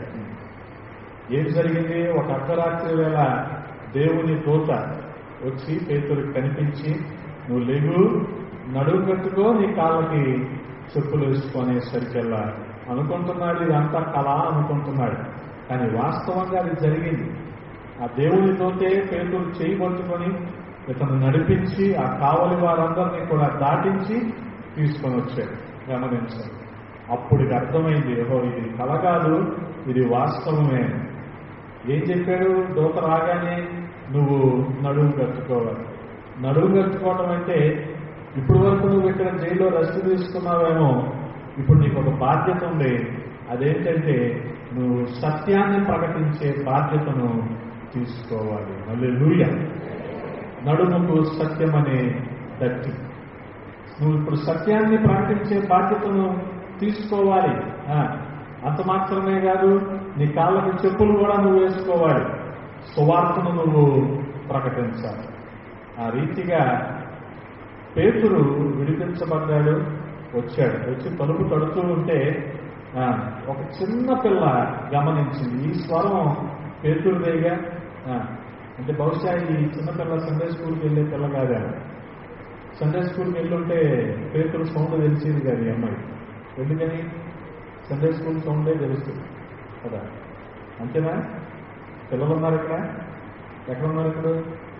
ఏం జరిగింది ఒక అర్ధరాత్రి వేళ దేవుని దూత వచ్చి పేతురికి కనిపించి నువ్వు లేగు నడువు కట్టుకో నీ కాళ్ళకి చెప్పులు వేసుకునేసరికెల్లా అనుకుంటున్నాడు ఇదంతా కళ అనుకుంటున్నాడు కానీ వాస్తవంగా అది జరిగింది ఆ దేవునితోటే పేతులు చేయబట్టుకొని ఇతను నడిపించి ఆ కావలి వారందరినీ కూడా దాటించి తీసుకొని వచ్చాడు గమనించాడు అప్పుడు ఇది అర్థమైంది ఓహో ఇది కల కాదు ఇది వాస్తవమే ఏం చెప్పాడు దూత రాగానే నువ్వు నడుము కట్టుకోవాలి నడుము కట్టుకోవడం అంటే ఇప్పటి వరకు నువ్వు ఇక్కడ జైల్లో రెస్ట్ తీసుకున్నావేమో ఇప్పుడు నీకు ఒక బాధ్యత ఉంది అదేంటంటే నువ్వు సత్యాన్ని ప్రకటించే బాధ్యతను తీసుకోవాలి మళ్ళీ లూయ నడుముకు సత్యం అనే దట్టి నువ్వు ఇప్పుడు సత్యాన్ని ప్రకటించే బాధ్యతను తీసుకోవాలి ఆ, అంత మాత్రమే కాదు నీ కాళ్ళకి చెప్పులు కూడా నువ్వు వేసుకోవాలి సువార్తను నువ్వు ప్రకటించాలి ఆ రీతిగా పేతురు విడిపించబడ్డాడు వచ్చాడు వచ్చి తలుపు తడుతూ ఉంటే ఆ, ఒక చిన్న పిల్ల గమనించింది ఈ స్వరం పేతురుదేగా ఆ, అంటే బహుశా ఈ చిన్న పిల్ల సండే స్కూల్కి వెళ్ళే పిల్ల కాదా సండే స్కూల్కి వెళ్ళుంటే పేతురు సౌండ్ తెలిసేది కాదు ఈ అమ్మాయి ఎందుకని సండే స్కూల్ సౌండే తెలుస్తుంది కదా అంతేనా పిల్లలు ఉన్నారు ఇక్కడ ఎక్కడ ఉన్నారు ఇప్పుడు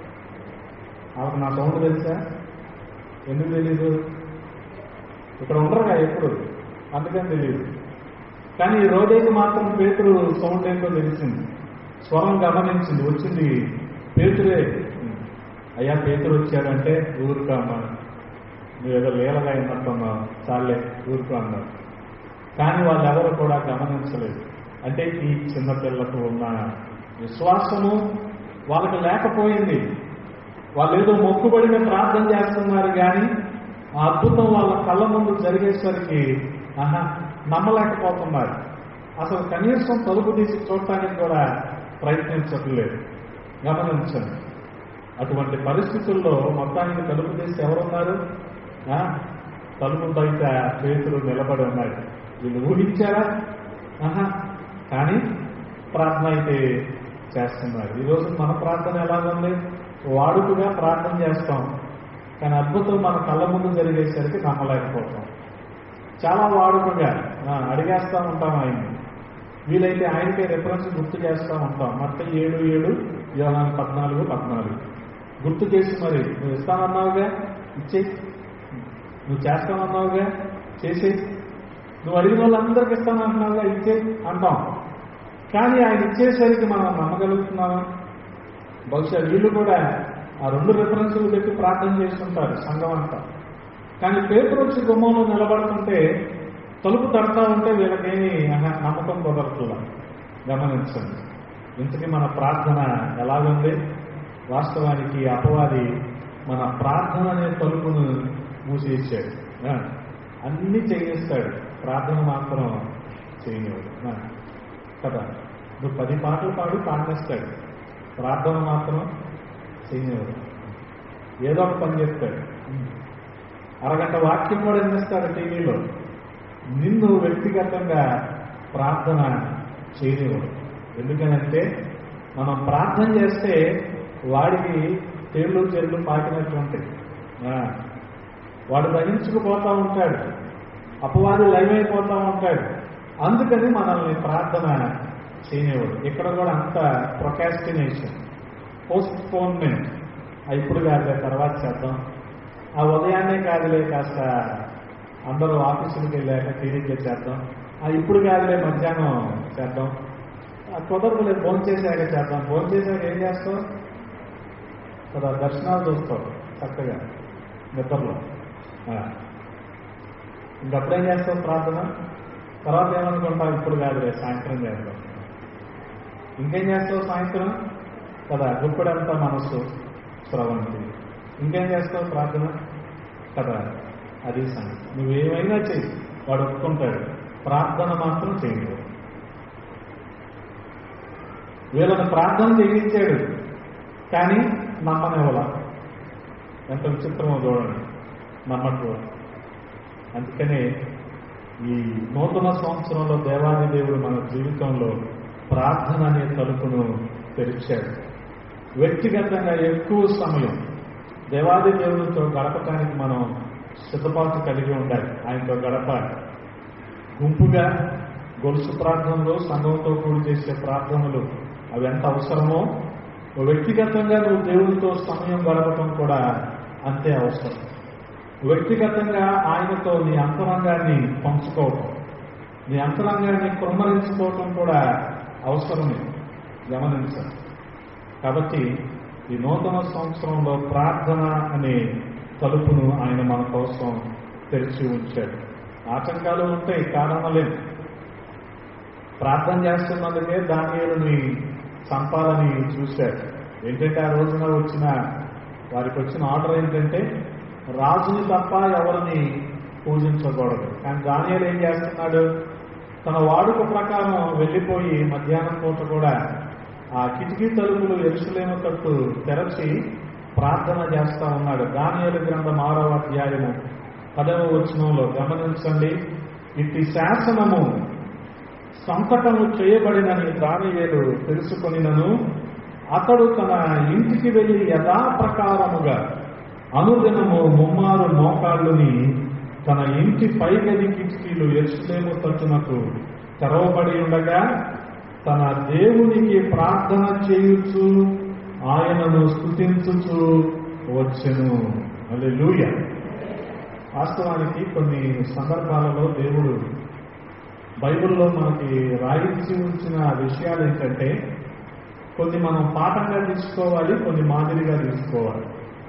ఆవిడ నా సౌండ్ తెలుసా ఎందుకు తెలీదు ఇక్కడ ఉండరుగా ఎప్పుడు అందుకని తెలియదు కానీ ఈ రోజైతే మాత్రం పేతురు సౌండ్ ఏంటో తెలిసింది స్వరం గమనించింది వచ్చింది పేతురే అయ్యా పేతురు వచ్చాడంటే ఊరుకో అమ్మా నువ్వు ఏదో లీలగా అయినట్టున్నావు చాలే ఊరుకో అన్నారు కానీ వాళ్ళెవరు కూడా గమనించలేదు అంటే ఈ చిన్నపిల్లకు ఉన్న విశ్వాసము వాళ్ళకి లేకపోయింది వాళ్ళు ఏదో మొక్కుబడిగా ప్రార్థన చేస్తున్నారు కానీ ఆ అద్భుతం వాళ్ళ కళ్ళ ముందు జరిగేసరికి ఆహా నమ్మలేకపోతున్నారు అసలు కనీసం తలుపు తీసి చూడటానికి కూడా ప్రయత్నించట్లేదు గమనించండి అటువంటి పరిస్థితుల్లో మొత్తానికి తలుపు తీసి ఎవరున్నారు ఆ? తలుపు బయట పేతులు నిలబడి ఉన్నారు వీళ్ళు ఊహించారా ఆహా కానీ ప్రార్థన అయితే చేస్తున్నారు ఈరోజు మన ప్రార్థన ఎలా ఉంది వాడుకగా ప్రార్థన చేస్తాం కానీ అద్భుతం మన కళ్ళ ముందు జరిగేసరికి నమ్మలేకపోతాం చాలా వాడుకగా ఆ, అడిగేస్తా ఉంటాం ఆయన్ని వీలైతే ఆయనకే రెఫరెన్స్ గుర్తు చేస్తూ ఉంటాం మొత్తం ఏడు ఏడు యోహాన్ పద్నాలుగు పద్నాలుగు గుర్తు చేసి మరి నువ్వు ఇస్తానన్నావుగా ఇచ్చేయి నువ్వు చేస్తానన్నావుగా చేసేయి నువ్వు అడిగిన వాళ్ళందరికీ ఇస్తానంటున్నావుగా ఇచ్చేయి అంటాం కానీ ఆయన ఇచ్చేసరికి మనం నమ్మగలుగుతున్నామా బహుశా వీళ్ళు కూడా ఆ రెండు రిఫరెన్సులు పెట్టి ప్రార్థన చేస్తుంటారు సంఘం అంతా కానీ పేపర్ వచ్చి గుమ్మంలో నిలబడుతుంటే తలుపు తడతా ఉంటే వీళ్ళకేమి ఆహా, నమ్మకం కుదరట్లా గమనించండి ఇంతకీ మన ప్రార్థన ఎలాగుంది వాస్తవానికి అపవాది మన ప్రార్థన అనే తలుపును మూసేసాడు ఆ, అన్నీ చేయిస్తాడు ప్రార్థన మాత్రం చేయనివాడు ఆ, కదా నువ్వు పది పాటలు పాడు పాడేస్తాడు ప్రార్థన మాత్రం చేయనివాడు ఏదో ఒక పని చెప్తాడు అరగంట వాక్యం కూడా అందిస్తాడు టీవీలో నిన్ను వ్యక్తిగతంగా ప్రార్థన చేయనివ్వడు ఎందుకనంటే మనం ప్రార్థన చేస్తే వాడికి తేళ్ళు చెల్లు పాకినటువంటి ఆ, వాడు దహించుకుపోతా ఉంటాడు అపవాది లైవ్ అయిపోతా ఉంటాడు అందుకని మనల్ని ప్రార్థన చేయనివ్వడు ఇక్కడ కూడా అంత ప్రొకాస్టినేషన్ పోస్ట్ పోన్మెంట్ ఇప్పుడు కాదులే తర్వాత చేద్దాం ఆ ఉదయాన్నే కాదులే కాస్త అందరూ ఆఫీసులకు వెళ్ళాక తీరిగ్గా చేద్దాం ఆ ఇప్పుడు కాదులే మధ్యాహ్నం చేద్దాం ఆ కుదరదులే ఫోన్ చేశాక చేద్దాం ఫోన్ చేశాక ఏం చేస్తావు కదా దర్శనాలు చూస్తావు చక్కగా నిద్రలో ఆ. ఇంకప్పుడేం చేస్తావు ప్రార్థన తర్వాత ఏమనుకుంటావు ఇప్పుడు కాదులే సాయంత్రం చేద్దాం ఇంకేం చేస్తావు సాయంత్రం కదా గుప్పడంతా మనసు స్రవంతి ఇంకేం చేస్తావు ప్రార్థన కదా అది సంగతి నువ్వేమైనా చెయ్యి వాడు ఒప్పుకుంటాడు ప్రార్థన మాత్రం చేయడు వీళ్ళని ప్రార్థన చేయించాడు కానీ నమ్మనివ్వాల ఎంత విచిత్రమో చూడండి నమ్మట్టు అందుకనే ఈ నూతన సంవత్సరంలో దేవాది దేవుడు మన జీవితంలో ప్రార్థన అనే తలుపును తెరిచాడు వ్యక్తిగతంగా ఎక్కువ సమయం దేవాది దేవుడితో గడపటానికి మనం సిద్ధపాటు కలిగి ఉండాలి ఆయనతో గడపాలి గుంపుగా గొలుసు ప్రార్థనలు సంఘంతో కూడి చేసే ప్రార్థనలు అవి ఎంత అవసరమో వ్యక్తిగతంగా నువ్వు దేవునితో సమయం గడపడం కూడా అంతే అవసరం వ్యక్తిగతంగా ఆయనతో నీ అంతరంగాన్ని పంచుకోవటం నీ అంతరంగాన్ని కుమ్మరించుకోవటం కూడా అవసరమే గమనించాలి కాబట్టి ఈ నూతన సంవత్సరంలో ప్రార్థన అనే తలుపును ఆయన మన కోసం తెరిచి ఉంచాడు ఆటంకాలు ఉంటాయి కారణలేదు ప్రార్థన చేస్తున్నందుకే దానిని చంపాలని చూశాడు ఏంటంటే ఆ రోజున వచ్చిన వారికి వచ్చిన ఆర్డర్ ఏంటంటే రాజుని తప్ప ఎవరిని పూజించకూడదు కానీ దానియాలు ఏం చేస్తున్నాడు తన వాడుక ప్రకారం వెళ్ళిపోయి మధ్యాహ్నం పూట కూడా ఆ కిటికీ తలుపులు ఎరుసలేము తట్టు తెరచి ప్రార్థన చేస్తా ఉన్నాడు దానియాల గ్రంథం ఆరవ అధ్యాయము పదవ వచనంలో గమనించండి ఇట్టి శాసనము సంకటము చేయబడినని దానియేలు తెలుసుకొనినను అతడు తన ఇంటికి వెళ్లి యథాప్రకారముగా అనుదినము ముమ్మారు మోకాళ్ళుని తన ఇంటి పైగది కిటికీలు ఎరుసలేము తట్టునకు తెరవబడి ఉండగా తన దేవునికి ప్రార్థన చేయుచు ఆయనను స్థుతించుచు వచ్చెను అల్లెలూయ వాస్తవానికి కొన్ని సందర్భాలలో దేవుడు బైబిల్లో మనకి రాయించి ఉంచిన విషయాలు ఏంటంటే కొన్ని మనం పాఠంగా తీసుకోవాలి కొన్ని మాదిరిగా తీసుకోవాలి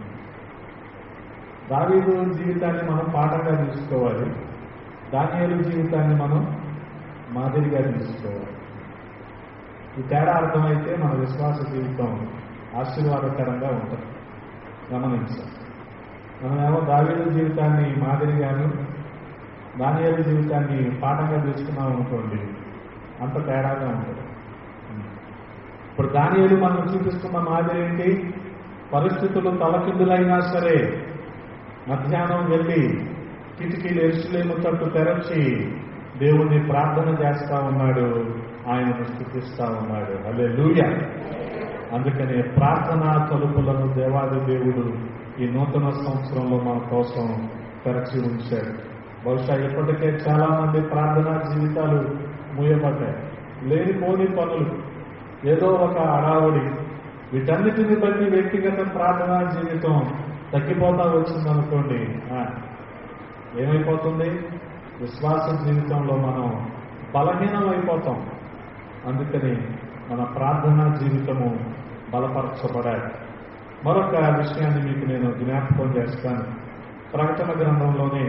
దావీదు జీవితాన్ని మనం పాఠంగా తీసుకోవాలి దానియాలు జీవితాన్ని మనం మాదిరిగా తీసుకోవాలి ఈ తేడా అర్థమైతే మన విశ్వాస జీవితం ఆశీర్వాదకరంగా ఉంటుంది గమనించాలి మనమేమో దావీదు జీవితాన్ని మాదిరిగాను దానియాలు జీవితాన్ని పాఠంగా తీసుకున్నాం అనుకోండి అంత తేడాగా ఉంటుంది ఇప్పుడు దానియాలు మనం చూపిస్తున్న మాదిరి ఏంటి పరిస్థితులు తలకిందులైనా సరే మధ్యాహ్నం వెళ్ళి కిటికీలు ఎరుసలేము తట్టు తెరచి దేవుణ్ణి ప్రార్థన చేస్తా ఉన్నాడు ఆయనను స్థుతిస్తా ఉన్నాడు అదే లూయ అందుకనే ప్రార్థనా తలుపులను దేవాది దేవుడు ఈ నూతన సంవత్సరంలో మన కోసం తెరచి ఉంచాడు బహుశా ఇప్పటికే చాలా మంది ప్రార్థనా జీవితాలు మూయబడ్డాయి లేనిపోని పనులు ఏదో ఒక అడావుడి వీటన్నిటిని బట్టి వ్యక్తిగత ప్రార్థనా జీవితం తగ్గిపోతా వచ్చిందనుకోండి ఆ, ఏమైపోతుంది విశ్వాస జీవితంలో మనం బలహీనం అయిపోతాం అందుకని మన ప్రార్థనా జీవితము బలపరచబడాలి మరొక విషయాన్ని మీకు నేను జ్ఞాపకం చేస్తాను ప్రకటన గ్రంథంలోనే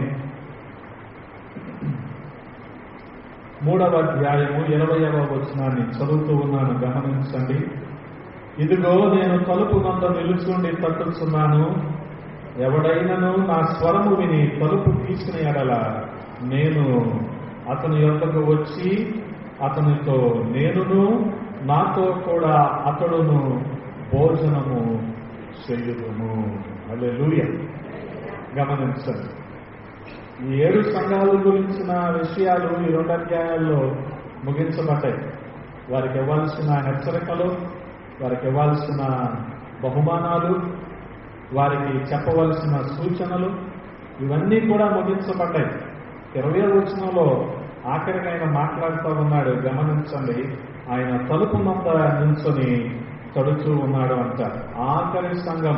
మూడవ అధ్యాయము ఇరవయవ వచనాన్ని చదువుతూ ఉన్నాను గమనించండి ఇదిగో నేను తలుపు వద్ద నిలుచుండి తట్టుచున్నాను ఎవడైనను నా స్వరము విని తలుపు తీసిన ఎడల నేను అతని యొక్కకు వచ్చి అతనితో నేనును నాతో కూడా అతడును భోజనము చెయ్యుదుము అల్లెలూయ గమనించండి ఈ ఏడు సంఘాల గురించిన విషయాలు ఈ రెండు అధ్యాయాల్లో ముగించబడ్డాయి వారికి ఇవ్వాల్సిన హెచ్చరికలు వారికి ఇవ్వాల్సిన బహుమానాలు వారికి చెప్పవలసిన సూచనలు ఇవన్నీ కూడా ముగించబడ్డాయి ఇరవై వచనంలో ఆఖరిగా ఆయన మాట్లాడుతూ ఉన్నాడు గమనించండి ఆయన తలుపు మంద నిల్చొని తడుచూ ఉన్నాడు అంట ఆఖరి సంఘం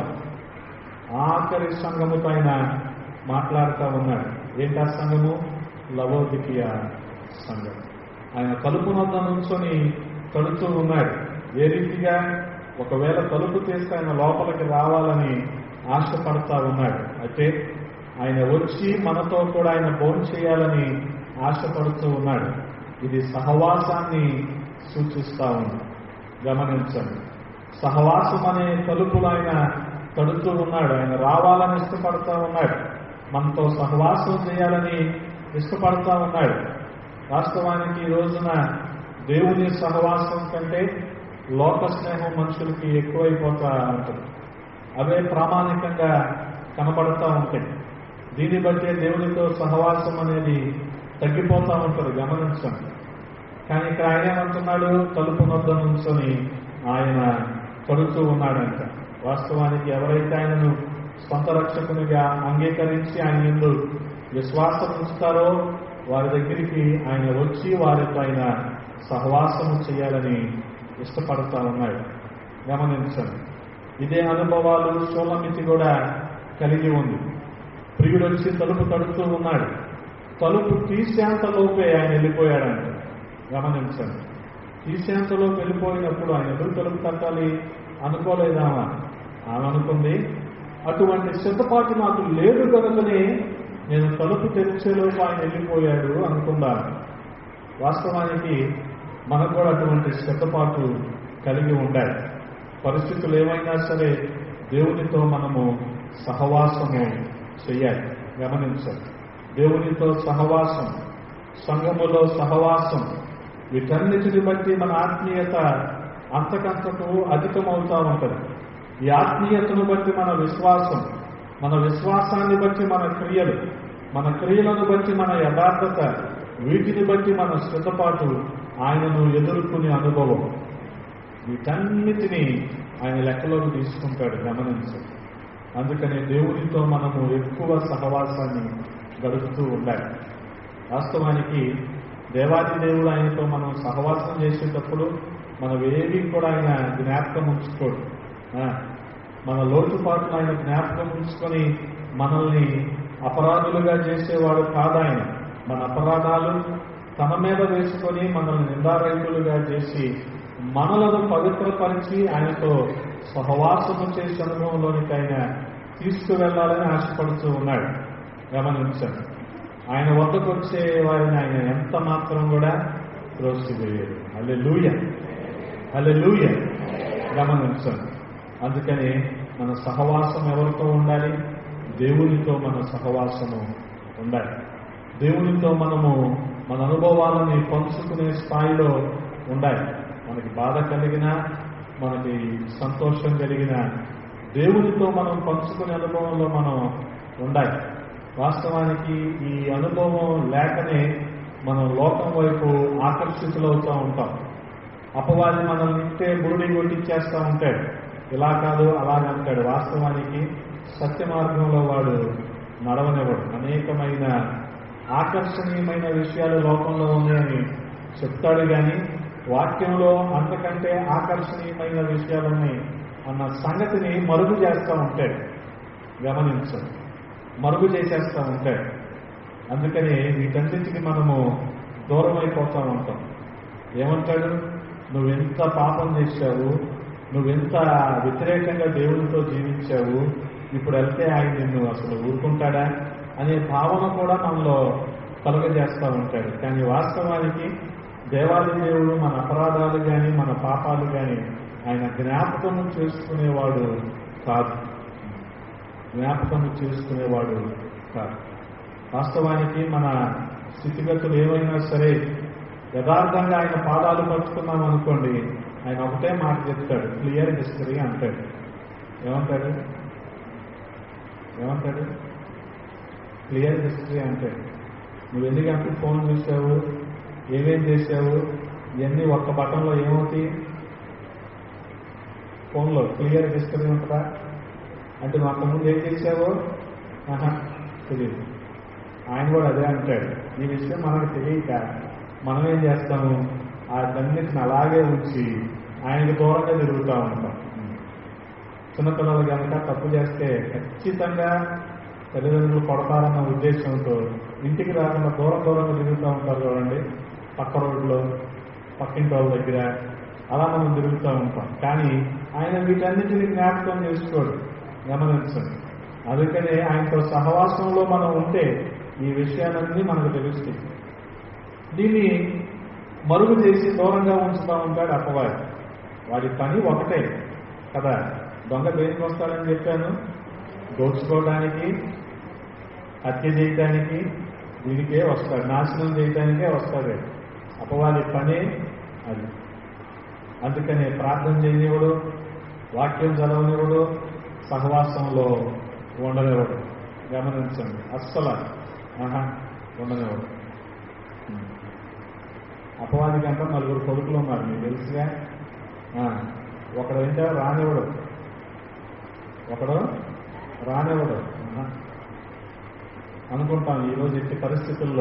ఆఖరి సంఘము పైన మాట్లాడుతూ ఉన్నాడు ఏంటి ఆ సంఘము లవోదికియ సంఘం ఆయన తలుపు వద్ద నుంచొని తడుతూ ఉన్నాడు ఏ రీతిగా ఒకవేళ తలుపు తీస్తే ఆయన లోపలికి రావాలని ఆశపడతా ఉన్నాడు అయితే ఆయన వచ్చి మనతో కూడా ఆయన భోజనం చేయాలని ఆశపడుతూ ఉన్నాడు ఇది సహవాసాన్ని సూచిస్తా ఉంది గమనించండి సహవాసం అనే తలుపులు ఆయన తడుతూ ఉన్నాడు ఆయన రావాలని ఇష్టపడతా ఉన్నాడు మనతో సహవాసం చేయాలని ఇష్టపడతా ఉన్నాడు వాస్తవానికి ఈ రోజున దేవుని సహవాసం కంటే లోక స్నేహం మనుషులకి ఎక్కువైపోతా ఉంటుంది అవే ప్రామాణికంగా కనబడతా ఉంటాయి దీన్ని బట్టే దేవునితో సహవాసం అనేది తగ్గిపోతా ఉంటుంది గమనించండి కానీ ఇక్కడ ఆయన ఏమంటున్నాడు తలుపు నొద్ద నుంచొని ఆయన పడుతూ ఉన్నాడంట వాస్తవానికి ఎవరైతే ఆయనను సొంత రక్షకునిగా అంగీకరించి ఆయన ఎందు విశ్వాసం ఉంచుతారో వారి దగ్గరికి ఆయన వచ్చి వారితో ఆయన సహవాసము చేయాలని ఇష్టపడతా ఉన్నాడు గమనించండి ఇదే అనుభవాలు సోలమితి కూడా కలిగి ఉంది ప్రియుడు వచ్చి తలుపు తడుతూ ఉన్నాడు తలుపు తీసేంతలోపే ఆయన వెళ్ళిపోయాడంట గమనించండి తీసేంతలోపు వెళ్ళిపోయినప్పుడు ఆయన ఎందుకు తలుపు తట్టాలి అనుకోలేదామా ఆమె అనుకుంది అటువంటి సిద్ధపాటు నాకు లేదు కనుకనే నేను తలుపు తెరిచేలోపు ఆయన వెళ్ళిపోయాడు అనుకున్నాను వాస్తవానికి మనకు కూడా అటువంటి సిద్ధపాటు కలిగి ఉండాలి పరిస్థితులు ఏమైనా సరే దేవునితో మనము సహవాసము చేయాలి గమనించాలి దేవునితో సహవాసం సంఘములో సహవాసం వీటన్నిటిని బట్టి మన ఆత్మీయత అంతకంతకు అధికమవుతా ఉంటుంది ఈ ఆత్మీయతను బట్టి మన విశ్వాసం మన విశ్వాసాన్ని బట్టి మన క్రియలు మన క్రియలను బట్టి మన యథార్థత వీటిని బట్టి మన శ్రద్ధపాటు ఆయనను ఎదుర్కొనే అనుభవం వీటన్నిటినీ ఆయన లెక్కలోకి తీసుకుంటాడు గమనించండి అందుకనే దేవునితో మనము ఎక్కువ సహవాసాన్ని గడుపుతూ ఉండాలి వాస్తవానికి దేవాది దేవుడు ఆయనతో మనం సహవాసం చేసేటప్పుడు మనం ఏవి కూడా ఆయన జ్ఞాపకం ఉంచుకోడు ఆ, మన లోటుపాట్లు ఆయన జ్ఞాపకం ఉంచుకొని మనల్ని అపరాధులుగా చేసేవాడు కాదాయన మన అపరాధాలు తన మీద వేసుకొని మనల్ని నిందారహితులుగా చేసి మనలను పవిత్రపరిచి ఆయనతో సహవాసము చేసే అనుభవంలోనికి ఆయన తీసుకువెళ్లాలని ఆశపడుతూ ఉన్నాడు గమనించండి ఆయన వద్దకు వచ్చే వారిని ఆయన ఎంత మాత్రం కూడా త్రోసివేయడు అల్లె లూయ అల్లె లూయ గమనించండి అందుకని మన సహవాసం ఎవరితో ఉండాలి దేవునితో మన సహవాసము ఉండాలి దేవునితో మనము మన అనుభవాలని పంచుకునే స్థాయిలో ఉండాలి మనకి బాధ కలిగినా మనకి సంతోషం కలిగినా దేవునితో మనం పంచుకునే అనుభవంలో మనం ఉండాలి వాస్తవానికి ఈ అనుభవం లేకనే మనం లోకం వైపు ఆకర్షితులవుతూ ఉంటాం అపవాది మనల్ని ఇంటే బురుడి కొట్టించేస్తూ ఉంటాడు ఇలా కాదు అలాగంటాడు వాస్తవానికి సత్య మార్గంలో వాడు నడవనివ్వడు అనేకమైన ఆకర్షణీయమైన విషయాలు లోకంలో ఉన్నాయని చెప్తాడు కానీ వాక్యంలో అంతకంటే ఆకర్షణీయమైన విషయాలున్నాయి అన్న సంగతిని మరుగు చేస్తూ ఉంటాడు గమనించండి మరుగు చేసేస్తూ ఉంటాడు అందుకని వీటన్నిటికీ మనము దూరం అయిపోతూ ఉంటాం ఏమంటాడు నువ్వెంత పాపం చేశావు నువ్వెంత వ్యతిరేకంగా దేవునితో జీవించావు ఇప్పుడు వెళ్తే ఆయన నిన్ను అసలు ఊరుకుంటాడా అనే భావన కూడా మనలో కలుగజేస్తూ ఉంటాడు కానీ వాస్తవానికి దేవాది దేవుడు మన అపరాధాలు కానీ మన పాపాలు కానీ ఆయన జ్ఞాపకము చేసుకునేవాడు కాదు జ్ఞాపకము చేసుకునేవాడు కాదు వాస్తవానికి మన స్థితిగతులు ఏమైనా సరే యథార్థంగా ఆయన పాదాలు పట్టుకున్నాం అనుకోండి ఆయన ఒకటే మాట చెప్తాడు క్లియర్ హిస్టరీ అంటాడు ఏమంటాడు ఏమంటాడు క్లియర్ హిస్టరీ అంటాడు నువ్వు ఎన్ని గంటలు ఫోన్ చూసావు ఏమేం చేసావు ఇవన్నీ ఒక్క బటన్లో ఏమవుతాయి ఫోన్లో క్లియర్ హిస్టరీ ఉంటుందా అంటే నువ్వు అంతకుముందు ఏం చేసావో ఆహా తెలియదు ఆయన కూడా అదే అంటాడు ఈ విషయం మనకు తెలియక మనం ఏం చేస్తాము ఆ దన్నిటిని అలాగే ఉంచి ఆయనకి దూరంగా తిరుగుతూ ఉంటాం చిన్నపిల్లలు కనుక తప్పు చేస్తే ఖచ్చితంగా తల్లిదండ్రులు కొడతారన్న ఉద్దేశంతో ఇంటికి రాకుండా దూరం దూరంగా తిరుగుతూ ఉంటారు చూడండి పక్క రోడ్లో పక్కింటి వాళ్ళ దగ్గర అలా మనం తిరుగుతూ ఉంటాం కానీ ఆయన వీటన్నిటిని జ్ఞాపకం చేసుకోడు గమనించండి అందుకనే ఆయనతో సహవాసంలో మనం ఉంటే ఈ విషయాలన్నీ మనకు తెలుస్తాయి దీన్ని మరుగు చేసి దూరంగా ఉంచుతూ ఉంటాడు అప్పవారి వాడి పని ఒకటే కదా దొంగ దేనికి వస్తాడని చెప్పాను దోచుకోవడానికి హత్య చేయటానికి దీనికే వస్తాడు నాశనం చేయటానికే వస్తాడు అపవాది పనే అది అందుకనే ప్రార్థన చేయనివ్వడు వాక్యం చదవనివ్వడు సహవాసంలో ఉండనివ్వడు గమనించండి అస్సలు ఆహా ఉండనివ్వడు అపవాది కంటే నలుగురు కొడుకులు ఉన్నారు మీకు తెలుసుగా ఆ, ఒకడు ఏంటో రానివ్వడు ఒకడు రానివ్వడు ఆహా. అనుకుంటాం ఈరోజు ఎట్టి పరిస్థితుల్లో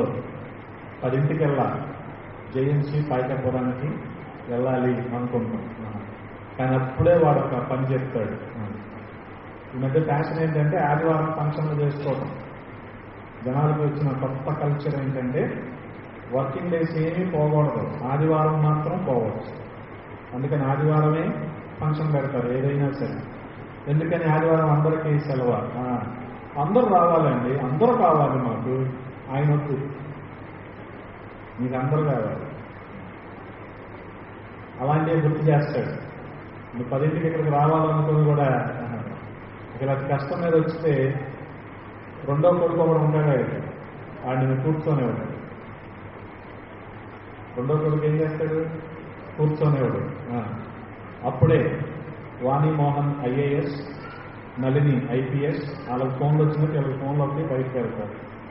పదింటికి వెళ్ళాలి జయించి పైకెక్కడానికి వెళ్ళాలి అనుకుంటాం ఆహా. కానీ అప్పుడే వాడు ఒక పని చెప్తాడు ఈ మధ్య ఫ్యాషన్ ఏంటంటే ఆదివారం ఫంక్షన్లు చేసుకోవడం జనాలకు వచ్చిన కొత్త కల్చర్ ఏంటంటే వర్కింగ్ డేస్ ఏమీ పోకూడదు ఆదివారం మాత్రం పోవచ్చు అందుకని ఆదివారమే ఫంక్షన్ పెడతారు ఏదైనా సరే ఎందుకని ఆదివారం అందరికీ సెలవు ఆ, అందరూ రావాలండి అందరూ కావాలి మాకు ఆయన వద్దు మీకు అందరూ కావాలి అలాంటివి గుర్తు చేస్తాడు నువ్వు పదింటికి ఇక్కడికి రావాలనుకుని కూడా ఆహా, ఇక్కడ అతి కష్టం మీద వచ్చితే రెండో కొడుకు ఒకడు ఉంటాడు ఆయన. వాడిని కూర్చొనేవాడు రెండో కొడుకు ఏం చేస్తాడు కూర్చొనేవాడు ఆ, అప్పుడే వాణి మోహన్ ఐఏఎస్ నళిని ఐపీఎస్ వాళ్ళకి ఫోన్లు వచ్చినట్టు వీళ్ళకి ఫోన్లు వస్తే బయటకు వెళ్తారు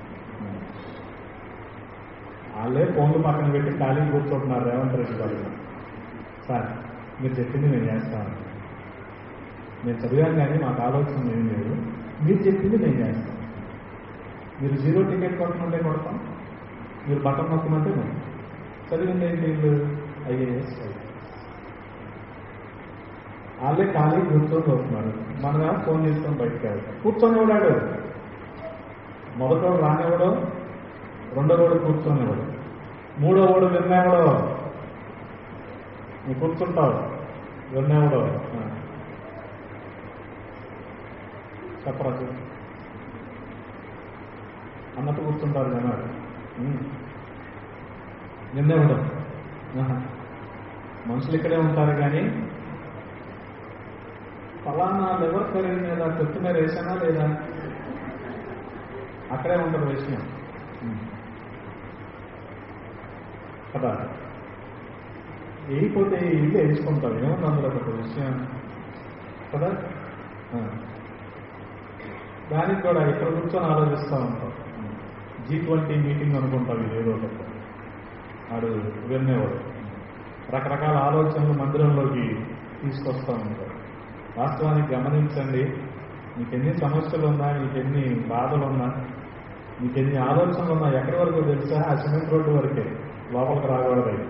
వాళ్ళే ఫోన్లు పక్కన పెట్టి ఖాళీ కూర్చుంటున్నారు రేవంత్ రెడ్డి గారు సార్ మీరు చెప్పింది నేను చేస్తాను నేను చదివాను కానీ మాకు ఆలోచన ఏం లేదు మీరు చెప్పింది నేను చేస్తాను మీరు జీరో టికెట్ కొట్టమంటే కొడతాం మీరు బటన్ నొక్కమంటే నొక్కం చదివింది ఏంటి వీళ్ళు ఐఏఎస్ వాళ్ళే ఖాళీ కూర్చొని చూస్తున్నారు మన ఫోన్ చేసుకొని బయటకు వెళ్తాం కూర్చొని ఉన్నాడు మొదటోడు రానివ్వడు రెండో వాడు కూర్చొనివ్వడు మూడో వాడు విన్నేవాడు నువ్వు కూర్చుంటావు విన్నేవాడు ఆ. చెప్పరా చెప్పు. అన్నట్టు కూర్చుంటారు జనాలు ఉమ్. నిన్నేవాడు ఆహా. మనుషులు ఇక్కడే ఉంటారు కానీ ఫలానా లివర్ కర్రీ మీద కొత్తిమీర వేసానా లేదా అక్కడే ఉంటుంది విషయం ఉమ్. కదా వేయిపోతే ఇల్లు వేసుకుంటాం ఏముంది అందులో ఒక విషయం కదా ఆ. దానికి కూడా ఇక్కడ కూర్చొని ఆలోచిస్తూ ఉంటాం జీ ట్వంటీ మీటింగ్ అనుకుంటాం ఇది ఏదో ఒకటి వాడు వినేవాడు రకరకాల ఆలోచనలు మందిరంలోకి తీసుకొస్తూ ఉంటారు వాస్తవానికి గమనించండి మీకు ఎన్ని సమస్యలు ఉన్నా మీకు ఎన్ని బాధలు ఉన్నా మీకు ఎన్ని ఆలోచనలు ఉన్నా ఎక్కడి వరకు తెలుసా ఆ సిమెంట్ రోడ్డు వరకే లోపలికి రాకూడదు అవి.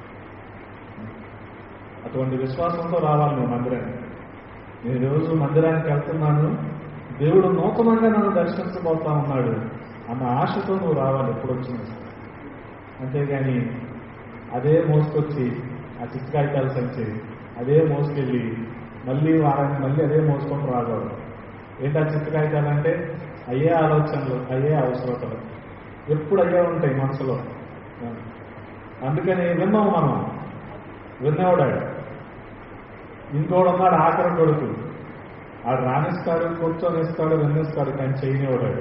అటువంటి విశ్వాసంతో రావాలి నువ్వు మందిరానికి నేను రోజు మందిరానికి వెళ్తున్నాను దేవుడు నూతనంగా నన్ను దర్శించబోతా ఉన్నాడు అన్న ఆశతో నువ్వు రావాలి ఎప్పుడు వచ్చినా సరే. అంతేగాని అదే మోసుకొచ్చి ఆ చిత్తకాయితాలు సంచి అదే మోసుకెళ్ళి మళ్ళీ వారాన్ని మళ్ళీ అదే మోసుకొని రాకూడదు ఏంటి ఆ చిత్తకాయితాలు అంటే అయ్యే ఆలోచనలు అయ్యే అవసరతలు ఎప్పుడు అయ్యే ఉంటాయి మనసులో అందుకని విన్నాం మనం విన్నవాడాడు ఇంకోడు ఉన్నాడు ఆఖరి కొడుకు ఆడు రాణిస్తాడు కూర్చొనిస్తాడు విన్నిస్తాడు కానీ చేయనివాడాడు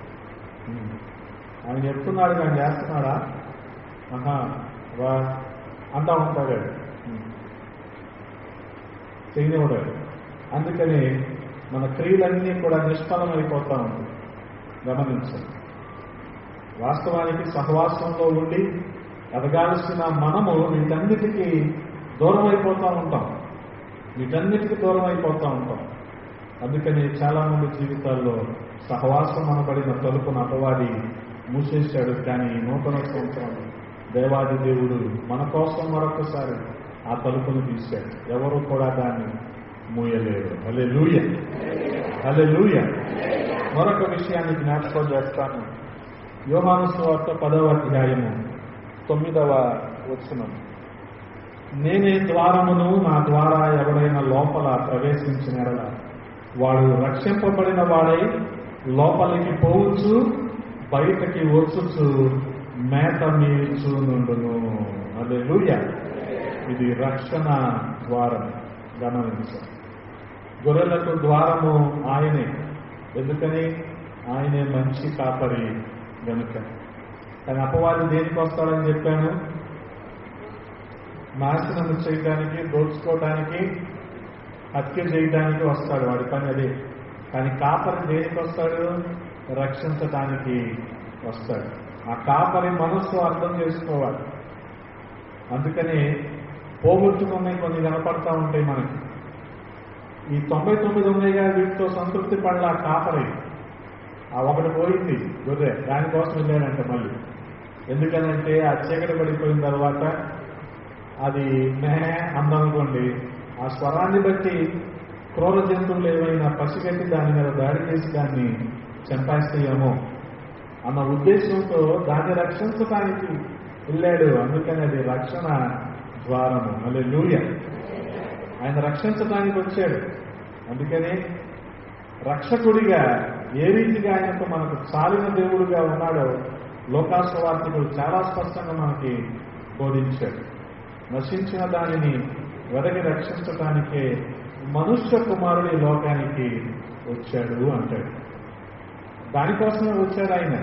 ఆయన చెప్తున్నాడు కానీ చేస్తున్నాడా ఆహా వా అంటా ఉంటాడు చేయనివాడాడు అందుకని మన క్రియలన్నీ కూడా నిష్ఫలం అయిపోతా ఉంటుంది గమనించండి వాస్తవానికి సహవాసంలో ఉండి ఎదగాల్సిన మనము వీటన్నిటికీ దూరం అయిపోతూ ఉంటాం వీటన్నిటికీ దూరం అయిపోతూ ఉంటాం అందుకని చాలా మంది జీవితాల్లో సహవాసం అనబడిన తలుపును అపవాది మూసేశాడు కానీ నూతన సంవత్సరం దేవాది దేవుడు మన కోసం మరొకసారి ఆ తలుపును తీశాడు ఎవరు కూడా దాన్ని మూయలేరు అలే లూయ అలే లూయ మరొక విషయాన్ని జ్ఞాపకం చేస్తాను యోహాను సువార్త పదవ అధ్యాయము తొమ్మిదవ వచనం నేనే ద్వారమును నా ద్వారా ఎవడైనా లోపల ప్రవేశించిన ఎడల వాడు రక్షింపబడిన వాడై లోపలికి పోవచ్చు బయటకి వచ్చుచు మేత మీల్చు నుండును అదే ఇది రక్షణ ద్వారం గమనించాలి గొర్రెలకు ద్వారము ఆయనే ఎందుకని ఆయనే మంచి కాపరి గనుక కానీ అపవాది దేనికి వస్తాడని చెప్పాను నాశనం చేయడానికి దోచుకోవడానికి హత్య చేయడానికి వస్తాడు వాడి పని అదే కానీ కాపరి దేనికి వస్తాడు రక్షించడానికి వస్తాడు ఆ కాపరి మనస్సు అర్థం చేసుకోవాలి అందుకని పోగొట్టుకున్నాయి కొన్ని కనపడతా ఉంటాయి మనకి ఈ తొంభై తొమ్మిది ఉన్నాయిగా వీటితో సంతృప్తి పడల ఆ కాపరి ఆ ఒకటి పోయింది గొర్రె దానికోసం వెళ్ళాడంట మళ్ళీ ఎందుకనంటే ఆ చీకటి పడిపోయిన తర్వాత అది మే అందనుకోండి ఆ స్వరాన్ని బట్టి క్రూర జంతువులు ఏవైనా పసిగట్టి దాని మీద దాడి చేసి దాన్ని చంపేస్తాయేమో అన్న ఉద్దేశంతో దాన్ని రక్షించడానికి వెళ్ళాడు అందుకని అది రక్షణ ద్వారము మళ్ళీ లూయ ఆయన రక్షించడానికి వచ్చాడు అందుకని రక్షకుడిగా ఏ రీతిగా ఆయనకు మనకు చాలిన దేవుడుగా ఉన్నాడో లోకాసువార్తికుడు చాలా స్పష్టంగా మనకి బోధించాడు నశించిన దానిని వెదకి రక్షించడానికే మనుష్య కుమారుడి లోకానికి వచ్చాడు అంటాడు దానికోసమే వచ్చాడు ఆయన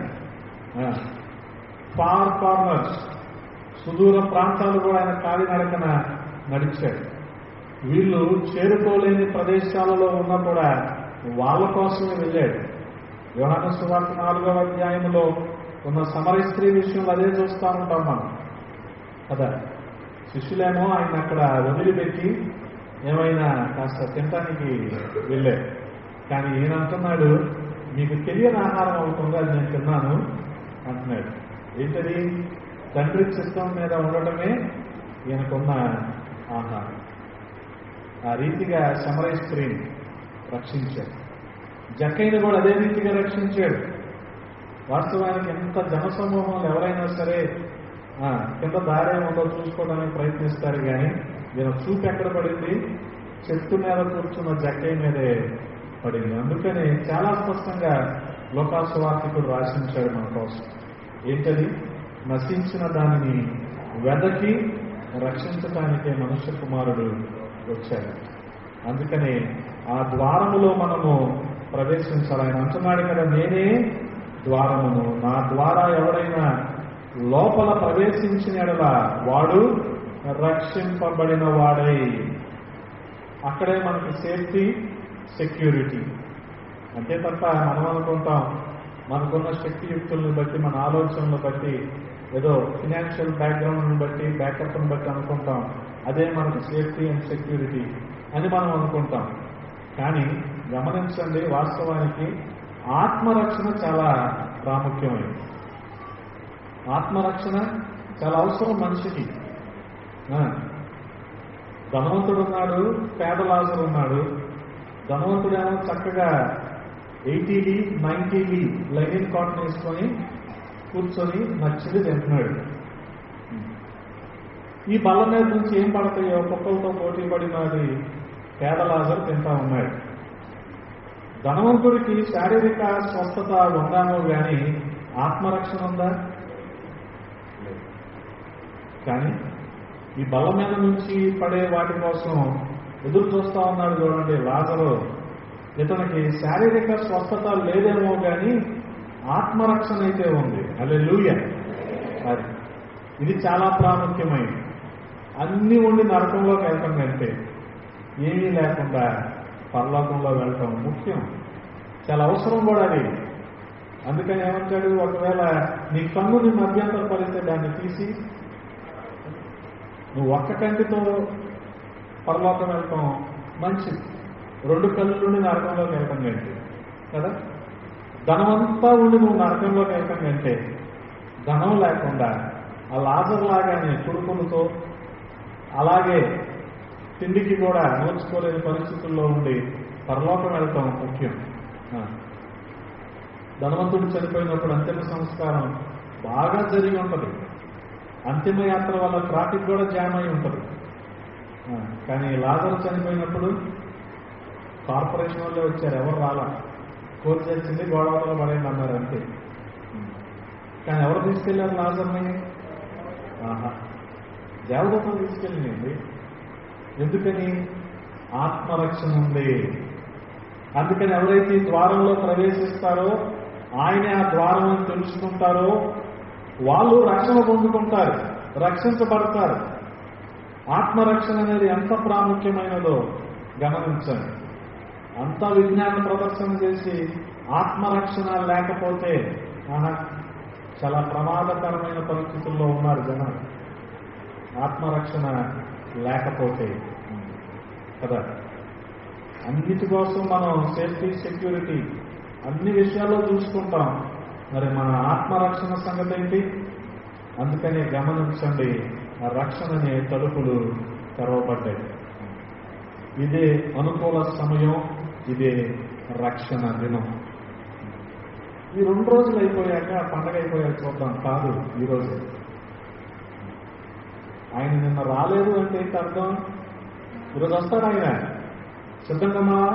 ఫార్ కార్నర్స్ సుదూర ప్రాంతాలు కూడా ఆయన కాలినడకన నడిచాడు వీళ్ళు చేరుకోలేని ప్రదేశాలలో ఉన్నా కూడా వాళ్ళ కోసమే వెళ్ళాడు యోహాన సువార్త నాలుగవ అధ్యాయంలో ఉన్న సమర స్త్రీ విషయంలో అదే చూస్తూ ఉంటాం మనం కదా శిష్యులేమో ఆయన అక్కడ వదిలిపెట్టి ఏమైనా కాస్త తినటానికి వెళ్ళాడు కానీ ఈయన అంటున్నాడు మీకు తెలియని ఆహారం అవుతుంది అది నేను తిన్నాను అంటున్నాడు ఏంటది తండ్రి చిత్తం మీద ఉండటమే ఈయనకున్న ఆహారం ఆ రీతిగా సమరయ స్త్రీని రక్షించాడు జక్కయ్యను కూడా అదే రీతిగా రక్షించాడు వాస్తవానికి ఎంత జనసమూహంలో ఎవరైనా సరే ఆ, కింద దారే ఉందో చూసుకోవడానికి ప్రయత్నిస్తారు కానీ దీని చూపు ఎక్కడ పడింది చెట్టు మీద కూర్చున్న జక్కయ్య మీదే పడింది అందుకని చాలా స్పష్టంగా లోకాసువార్తికుడు రాసించాడు మన కోసం ఏంటది నశించిన దానిని వెదకి రక్షించటానికే మనుష్య కుమారుడు వచ్చాడు అందుకని ఆ ద్వారములో మనము ప్రవేశించాలి ఆయన అంటున్నాడు కదా నేనే ద్వారమును నా ద్వారా ఎవరైనా లోపల ప్రవేశించిన ఎడల వాడు రక్షింపబడిన వాడై అక్కడే మనకి సేఫ్టీ సెక్యూరిటీ అంతే తప్ప మనం అనుకుంటాం మనకున్న శక్తియుక్తులను బట్టి మన ఆలోచనలను బట్టి ఏదో ఫినాన్షియల్ బ్యాక్గ్రౌండ్ని బట్టి బ్యాకప్ను బట్టి అనుకుంటాం అదే మనకు సేఫ్టీ అండ్ సెక్యూరిటీ అని మనం అనుకుంటాం కానీ గమనించండి వాస్తవానికి ఆత్మరక్షణ చాలా ప్రాముఖ్యమైనది ఆత్మరక్షణ చాలా అవసరం మనిషికి ఆ, ధనవంతుడు ఉన్నాడు పేదలాజరు ఉన్నాడు ధనవంతుడేమో చక్కగా ఎయిటీలీ నైన్టీలీ లైనింగ్ కాటన్ వేసుకొని కూర్చొని నచ్చింది తింటున్నాడు ఈ బల్ల మీద నుంచి ఏం పడతాయో కుక్కలతో పోటీ పడినది పేదలాజరు తింటా ఉన్నాడు ధనవంతుడికి శారీరక స్వస్థత ఉందామో గాని ఆత్మరక్షణ ఉందా లేదు. కానీ ఈ బల్ల మీద నుంచి పడే వాటి కోసం ఎదురు చూస్తా ఉన్నాడు చూడండి లాజరు ఇతనికి శారీరక స్వస్థత లేదేమో కానీ ఆత్మరక్షణ అయితే ఉంది అలే లూయ అది ఇది చాలా ప్రాముఖ్యమైనది అన్ని ఉండి నరకంలోకి వెళ్ళటం కంటే ఏమీ లేకుండా పరలోకంలో వెళ్ళటం ముఖ్యం చాలా అవసరం కూడా అది అందుకని ఏమంటాడు ఒకవేళ నీ కన్ను నిన్ను అభ్యంతర పరిస్తే దాన్ని తీసి నువ్వు ఒక్క కంటితో పరలోకం వెళ్ళటం మంచిది రెండు కళ్ళు నుండి నరకంలోకి వెళ్ళటం కంటే కదా ధనమంతా ఉండి నువ్వు నరకంలోకి వెళ్ళటం కంటే ధనం లేకుండా ఆ లాజర్ లాగానే చురుకులతో అలాగే తిండికి కూడా నోచుకోలేని పరిస్థితుల్లో ఉండి పరలోకం వెళ్ళటం ముఖ్యం ఆ. ధనవంతుడు చనిపోయినప్పుడు అంతిమ సంస్కారం బాగా జరిగి ఉంటుంది అంతిమ యాత్ర వల్ల ట్రాఫిక్ కూడా జామ్ అయి ఉంటుంది ఆ, కానీ లాజర్ చనిపోయినప్పుడు కార్పొరేషన్ వాళ్ళే వచ్చారు ఎవరు రాలా కోర్టు చేసింది గోడవలో పడేయండి అన్నారు అంతే కానీ ఎవరు తీసుకెళ్లారు లాజర్ని ఆహా దేవదత్తం తీసుకెళ్ళింది ఎందుకని ఆత్మరక్షణ ఉంది అందుకని ఎవరైతే ఈ ద్వారంలో ప్రవేశిస్తారో ఆయనే ఆ ద్వారం అని తెలుసుకుంటారో వాళ్ళు రక్షణ పొందుకుంటారు రక్షించబడతారు ఆత్మరక్షణ అనేది ఎంత ప్రాముఖ్యమైనదో గమనించండి అంత విజ్ఞాన ప్రదర్శన చేసి ఆత్మరక్షణ లేకపోతే ఆహా, చాలా ప్రమాదకరమైన పరిస్థితుల్లో ఉన్నారు జనాలు ఆత్మరక్షణ లేకపోతే కదా అన్నిటి కోసం మనం సేఫ్టీ సెక్యూరిటీ అన్ని విషయాల్లో చూసుకుంటాం మరి మన ఆత్మరక్షణ సంగతి ఏంటి అందుకనే గమనించండి ఆ రక్షణని తలుపులు తెరవబడ్డాయి ఇదే అనుకూల సమయం ఇదే రక్షణ దినం ఈ రెండు రోజులు అయిపోయాక పండగ అయిపోయాక చూద్దాం కాదు ఈరోజు ఆయన నిన్న రాలేదు అంటే ఏంటి అర్థం ఈరోజు వస్తాడు ఆయన సిద్ధంగా ఉన్నావా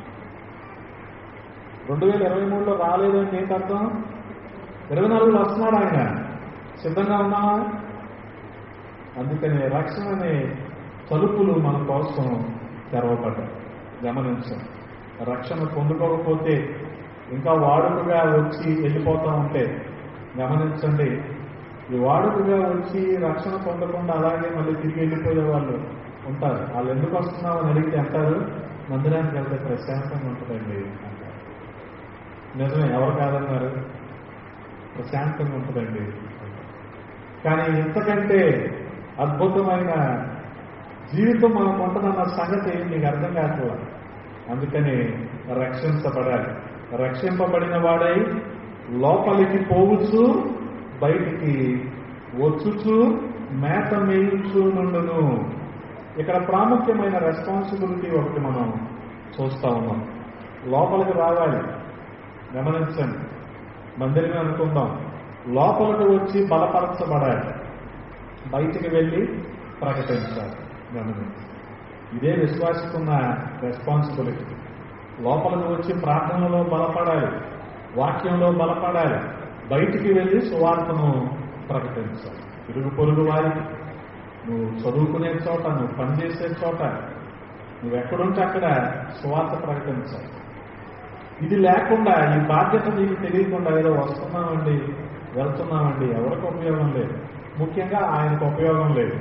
రెండు వేల ఇరవై మూడులో రాలేదు అంటే ఏంటి అర్థం ఇరవై నాలుగులో వస్తున్నాడు ఆయన సిద్ధంగా ఉన్నావా అందుకని రక్షణ అనే తలుపులు మన కోసం తెరవబడ్డాయి గమనించాం రక్షణ పొందుకోకపోతే ఇంకా వాడుకగా వచ్చి వెళ్ళిపోతా ఉంటే గమనించండి ఈ వాడుకగా వచ్చి రక్షణ పొందకుండా అలాగే మళ్ళీ తిరిగి వెళ్ళిపోయే వాళ్ళు ఉంటారు వాళ్ళు ఎందుకు వస్తున్నామని అడిగితే అంటారు మందిరానికి వెళ్తే ప్రశాంతంగా ఉంటుందండి అంటారు నిజమే ఎవరు కాదన్నారు ప్రశాంతంగా ఉంటుందండి కానీ ఇంతకంటే అద్భుతమైన జీవితం మనకు ఉంటుందన్న సంగతి నీకు అర్థం కాకపోవాలి అందుకని రక్షించబడాలి రక్షింపబడిన వాడై లోపలికి పోవచ్చు బయటికి వచ్చుచు మేత మేయుచు నుండును ఇక్కడ ప్రాముఖ్యమైన రెస్పాన్సిబిలిటీ ఒకటి మనం చూస్తా ఉన్నాం లోపలికి రావాలి గమనించండి మందిరమే అనుకుందాం లోపలికి వచ్చి బలపరచబడాలి బయటికి వెళ్ళి ప్రకటించాలి గమనించి ఇదే విశ్వాసకున్న రెస్పాన్సిబిలిటీ లోపలికి వచ్చి ప్రార్థనలో బలపడాలి వాక్యంలో బలపడాలి బయటికి వెళ్ళి సువార్తను ప్రకటించాలి ఇరుగు పొరుగు వారికి నువ్వు చదువుకునే చోట నువ్వు పనిచేసే చోట నువ్వు ఎక్కడుంటే అక్కడ సువార్త ప్రకటించాలి ఇది లేకుండా ఈ బాధ్యత నీకు తెలియకుండా ఏదో వస్తున్నామండి వెళ్తున్నామండి ఎవరికి ఉపయోగం లేదు ముఖ్యంగా ఆయనకు ఉపయోగం లేదు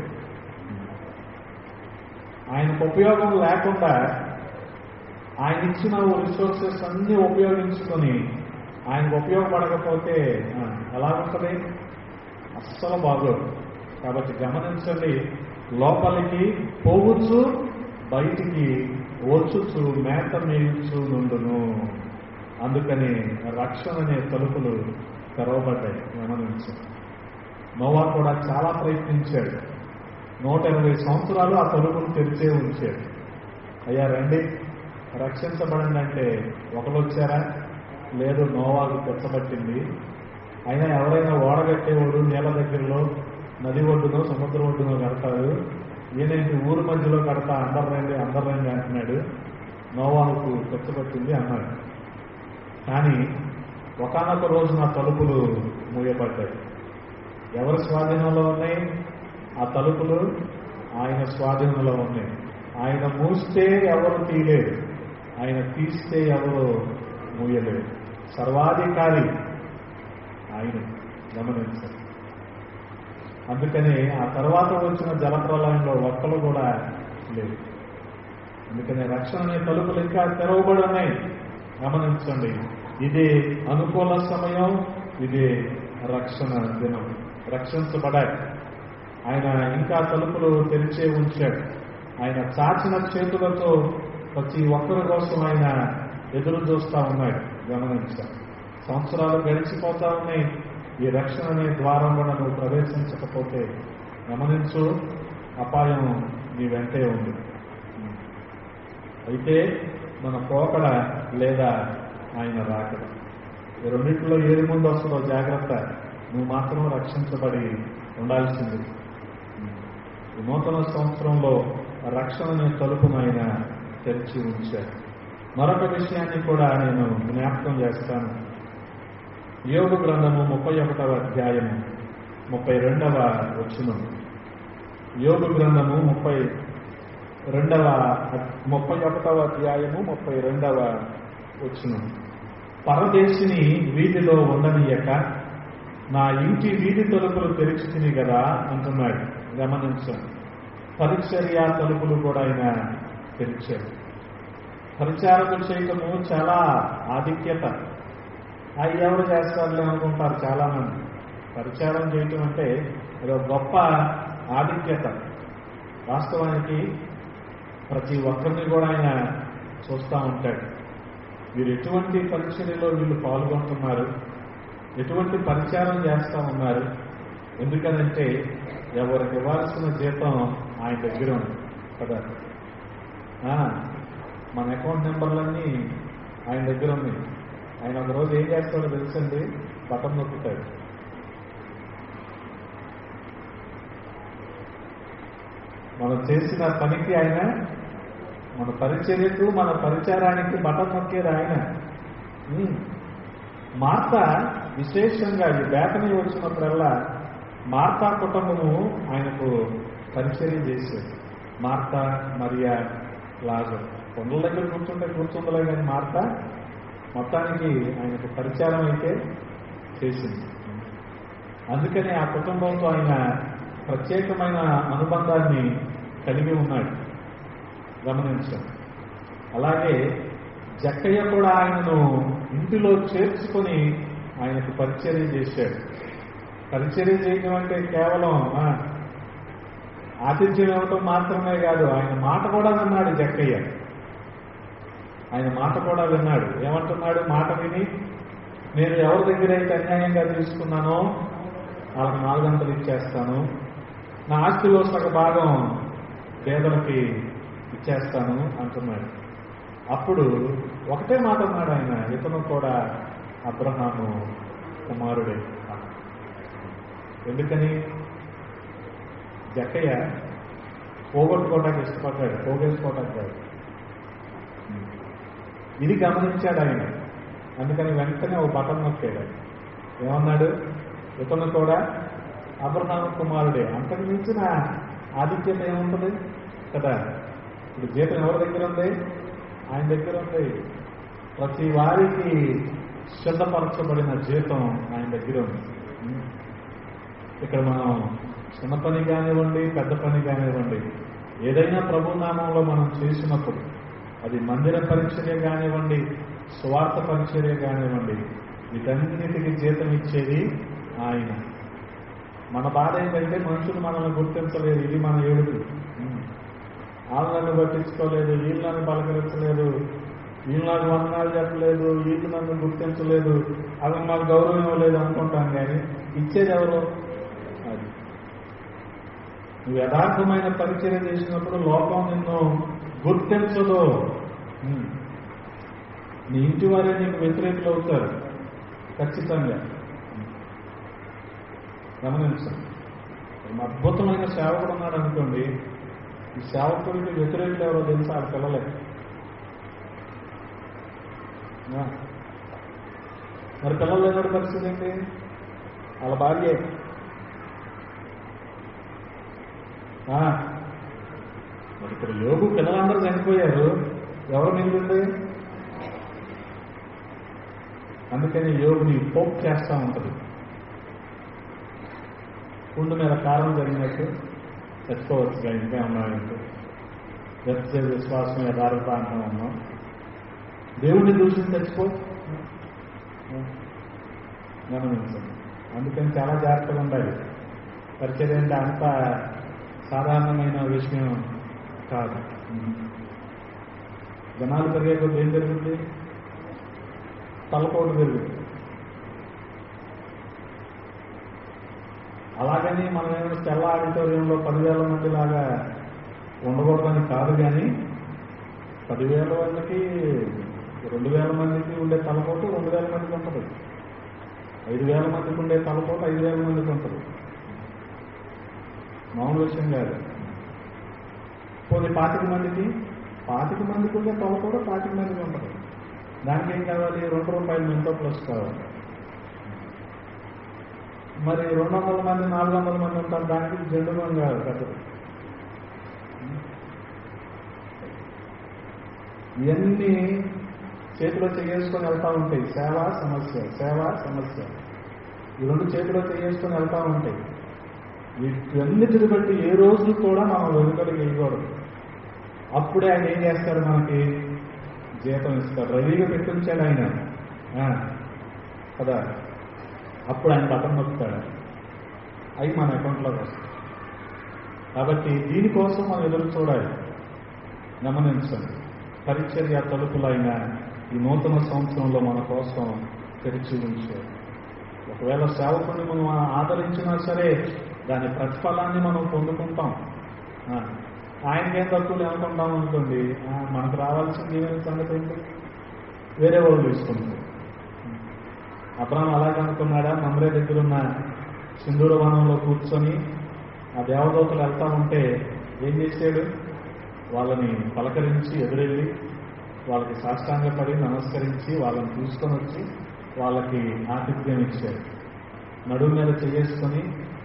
ఆయనకు ఉపయోగం లేకుండా ఆయన ఇచ్చిన రిసోర్సెస్ అన్ని ఉపయోగించుకొని ఆయనకు ఉపయోగపడకపోతే ఆ, ఎలా ఉంటుంది అస్సలు బాగోదు కాబట్టి గమనించండి లోపలికి పోవచ్చు బయటికి వచ్చుచు మేత మేయుచు నుండును అందుకని రక్షణ అనే తలుపులు తెరవబడ్డాయి గమనించండి నోవా కూడా చాలా ప్రయత్నించాడు నూట ఎనభై సంవత్సరాలు ఆ తలుపులు తెరిచే ఉంచాడు అయ్యా రండి రక్షించబడండి అంటే ఒకరు వచ్చారా లేదు నోవాకు తెచ్చబట్టింది అయినా ఎవరైనా ఓడగట్టేవాడు నీళ్ళ దగ్గరలో నది ఒడ్డునో సముద్రం ఒడ్డునో కడతారు ఈయనేంటి ఊరు మధ్యలో కడతా అందరు రండి అందరు రండి అంటున్నాడు నోవాకు తెచ్చబట్టింది అన్నాడు కానీ ఒకనొక రోజు నా తలుపులు మూయబడ్డాయి ఎవరి స్వాధీనంలో ఉన్నాయి ఆ తలుపులు ఆయన స్వాధీనంలో ఉన్నాయి ఆయన మూస్తే ఎవరు తీయలేరు ఆయన తీస్తే ఎవరు మూయలేరు సర్వాధికారి ఆయన గమనించారు అందుకని ఆ తర్వాత వచ్చిన జలప్రలయంలో ఒక్కలు కూడా లేవు అందుకని రక్షణ అనే తలుపులు ఇంకా తెరవబడి ఉన్నాయి గమనించండి ఇది అనుకూల సమయం ఇది రక్షణ దినం రక్షించబడాలి ఆయన ఇంకా తలుపులు తెరిచే ఉంచాడు ఆయన చాచిన చేతులతో ప్రతి ఒక్కరి కోసం ఆయన ఎదురు చూస్తా ఉన్నాడు గమనించాలి సంవత్సరాలు గడిచిపోతా ఉన్నాయి ఈ రక్షణ అనే ద్వారం కూడా నువ్వు ప్రవేశించకపోతే గమనించు అపాయం నీ వెంటే ఉంది అయితే మన పోకడ లేదా ఆయన రాకడ ఈ రెండింటిలో ఏది ముందు వస్తుందో జాగ్రత్త నువ్వు మాత్రం రక్షించబడి ఉండాల్సింది ఈ నూతన సంవత్సరంలో రక్షణ అనే తలుపును ఆయన తెరిచి ఉంచారు మరొక విషయాన్ని కూడా నేను జ్ఞాపకం చేస్తాను యోగ గ్రంథము ముప్పై ఒకటవ అధ్యాయము ముప్పై రెండవ వచనం యోగ గ్రంథము ముప్పై రెండవ ముప్పై ఒకటవ అధ్యాయము ముప్పై రెండవ వచనం పరదేశిని వీధిలో ఉండనీయక నా ఇంటి వీధి తలుపులు తెరిచి తిని కదా అంటున్నాడు గమనించండి పరిచర్య తలుపులు కూడా ఆయన తెరిచాడు పరిచారకులు చేయటము చాలా ఆధిక్యత అవి ఎవరు చేస్తారులే అనుకుంటారు చాలా మంది పరిచారం చేయటం అంటే ఏదో గొప్ప ఆధిక్యత వాస్తవానికి ప్రతి ఒక్కరిని కూడా ఆయన చూస్తూ ఉంటాడు వీరు ఎటువంటి పరిచర్యలో వీళ్ళు పాల్గొంటున్నారు ఎటువంటి పరిచారం చేస్తూ ఉన్నారు ఎందుకనంటే ఎవరికి ఇవ్వాల్సిన జీతం ఆయన దగ్గర ఉంది కదా ఆ, మన అకౌంట్ నెంబర్లన్నీ ఆయన దగ్గర ఉన్నాయి ఆయన ఒక రోజు ఏం చేస్తాడో తెలుసండి బటన్ నొక్కుతాడు మనం చేసిన పనికి ఆయన మన పరిచర్యకు మన పరిచారానికి బటన్ నొక్కేది ఆయన ఉమ్. మార్త విశేషంగా ఈ బేతని వచ్చినప్పుడల్లా మార్తా కుటుంబము ఆయనకు పరిచర్య చేసేది మార్త మరియా లాజర్ కొండల దగ్గర కూర్చుంటే కూర్చుందలే కానీ మార్త మొత్తానికి ఆయనకు పరిచారం అయితే చేసింది అందుకని ఆ కుటుంబంతో ఆయన ప్రత్యేకమైన అనుబంధాన్ని కలిగి ఉన్నాడు గమనించండి అలాగే జక్కయ్య కూడా ఆయనను ఇంటిలో చేర్చుకొని ఆయనకు పరిచర్య చేశాడు పరిచర్య చేయడం అంటే కేవలం ఆ, ఆతిథ్యం ఇవ్వటం మాత్రమే కాదు ఆయన మాట కూడా విన్నాడు జక్కయ్య ఆయన మాట కూడా విన్నాడు ఏమంటున్నాడు మాట విని నేను ఎవరి దగ్గర అయితే అన్యాయంగా తీసుకున్నానో వాళ్ళకి నాలుగంతలు ఇచ్చేస్తాను నా ఆస్తిలో సగ భాగం పేదలకి ఇచ్చేస్తాను అంటున్నాడు అప్పుడు ఒకటే మాట అన్నాడు ఆయన ఇతను కూడా అబ్రహాము కుమారుడే ఎందుకని జక్కయ్య పోగొట్టుకోవడానికి ఇష్టపడ్డాడు పోగేసుకోవడానికి కాదు ఇది గమనించాడు ఆయన అందుకని వెంటనే ఒక బటన్ నొక్కాడు ఏమన్నాడు ఇతను కూడా అబ్రహాము కుమారుడే అంతకు మించిన ఆధిక్యత ఏముంటుంది కదా ఇప్పుడు జీతం ఎవరి దగ్గర ఉంది ఆయన దగ్గర ఉంది ప్రతి వారికి సిద్ధపరచబడిన జీతం ఆయన దగ్గర ఉంది ఇక్కడ మనం చిన్న పని కానివ్వండి పెద్ద పని కానివ్వండి ఏదైనా ప్రభు నామంలో మనం చేసినప్పుడు అది మందిర పరిచర్య కానివ్వండి స్వార్థ పరిచర్య కానివ్వండి వీటన్నిటికీ జీతం ఇచ్చేది ఆయన మన బాధ ఏంటంటే మనుషులు మనల్ని గుర్తించలేదు ఇది మన ఏడుపు వాళ్ళని పట్టించుకోలేదు వీళ్ళని పలకరించలేదు వీళ్ళు నాకు వందనాలు చెప్పలేదు వీళ్ళు నన్ను గుర్తించలేదు అవి మాకు గౌరవం ఇవ్వలేదు అనుకుంటాం కానీ ఇచ్చేది ఎవరు అది నువ్వు యథార్థమైన పరిచయం చేసినప్పుడు లోకం నిన్ను గుర్తించదు ఉమ్. నీ ఇంటి వారే నీకు వ్యతిరేకులు అవుతారు ఖచ్చితంగా గమనించండి ఒక అద్భుతమైన సేవకుడు ఉన్నాడు అనుకోండి ఈ సేవకుడికి వ్యతిరేకులు ఎవరో తెలుసా ఆ పిల్లలే ఆ. మరి పిల్లలు లేనప్పుడు పరిస్థితి ఏంటి వాళ్ళ భార్యే ఆ. మరి ఇక్కడ యోగు పిల్లలందరూ చనిపోయారు ఎవరు మిగిలింది అందుకని యోగుని పోక్ చేస్తూ ఉంటుంది కుండు మీద కారం జరిగినట్టు తెచ్చుకోవచ్చుగా ఇంకా ఉన్నాయంటే వ్యక్తి విశ్వాసం యథార్థ అంటూ ఉన్నాం దేవుడిని దూషించి తెచ్చుకో గమనించండి అందుకని చాలా జాగ్రత్తగా ఉండాలి పరిచయం అంటే అంత సాధారణమైన విషయం కాదు జనాలు పెరిగే కొద్ది ఏం జరుగుతుంది తలపోటు పెరుగుతుంది అలాగని మనం ఏమైనా తెల్ల ఆడిటోరియంలో పదివేల మంది లాగా ఉండకూడదని కాదు కానీ పదివేల మందికి రెండు వేల మందికి ఉండే తలపోటు రెండు వేల మందికి ఉంటుంది ఐదు వేల మందికి ఉండే తలపోటు ఐదు వేల మందికి ఉంటుంది మామూలు విషయం కాదు పోనీ పాతిక మందికి పాతిక మందికి ఉండే తలపోటు పాతిక మందికి ఉంటుంది దానికి ఏం కావాలి రెండు రూపాయలు మెంతో ప్లస్ కావాలి మరి రెండు వందల మంది నాలుగు వందల మంది ఉంటారు దానికి జెండుగం కాదు పెద్దది ఇవన్నీ చేతిలో చేసుకొని వెళ్తా ఉంటాయి సేవ సమస్య సేవ సమస్య ఈ రెండు చేతిలో చేసుకొని వెళ్తా ఉంటాయి వీటన్నిటిని బట్టి ఏ రోజు కూడా మనం వెనుకలు వేయకూడదు అప్పుడే ఆయన ఏం చేస్తారు మనకి జీతం ఇస్తారు రెడీగా పెట్టించాడు ఆయన ఆ, కదా అప్పుడు ఆయన బటన్ నొక్కుతాడు అవి మన అకౌంట్లోకి వస్తాయి కాబట్టి దీనికోసం మనం ఎదురు చూడాలి గమనించండి పరిచర్య తలుపులైన ఈ నూతన సంవత్సరంలో మన కోసం తెరిచి ఉంచారు ఒకవేళ సేవకుడిని మనం ఆదరించినా సరే దాని ప్రతిఫలాన్ని మనం పొందుకుంటాం ఆ, ఆయనకేం తక్కువ అనుకుంటాం అనుకోండి ఆ, మనకు రావాల్సింది ఏమైనా సంగతి ఏంటి వేరే వాళ్ళు తీసుకుంటారు అబ్రాహం అలాగే అనుకున్నాడా మమ్రే దగ్గర ఉన్న సింధూర వనంలో కూర్చొని ఆ దేవదూతలు వెళ్తా ఉంటే ఏం చేశాడు వాళ్ళని పలకరించి ఎదురెళ్ళి వాళ్ళకి సాష్టాంగపడి నమస్కరించి వాళ్ళని తీసుకొని వచ్చి వాళ్ళకి ఆతిథ్యం ఇచ్చాడు నడుము మీద చేసుకొని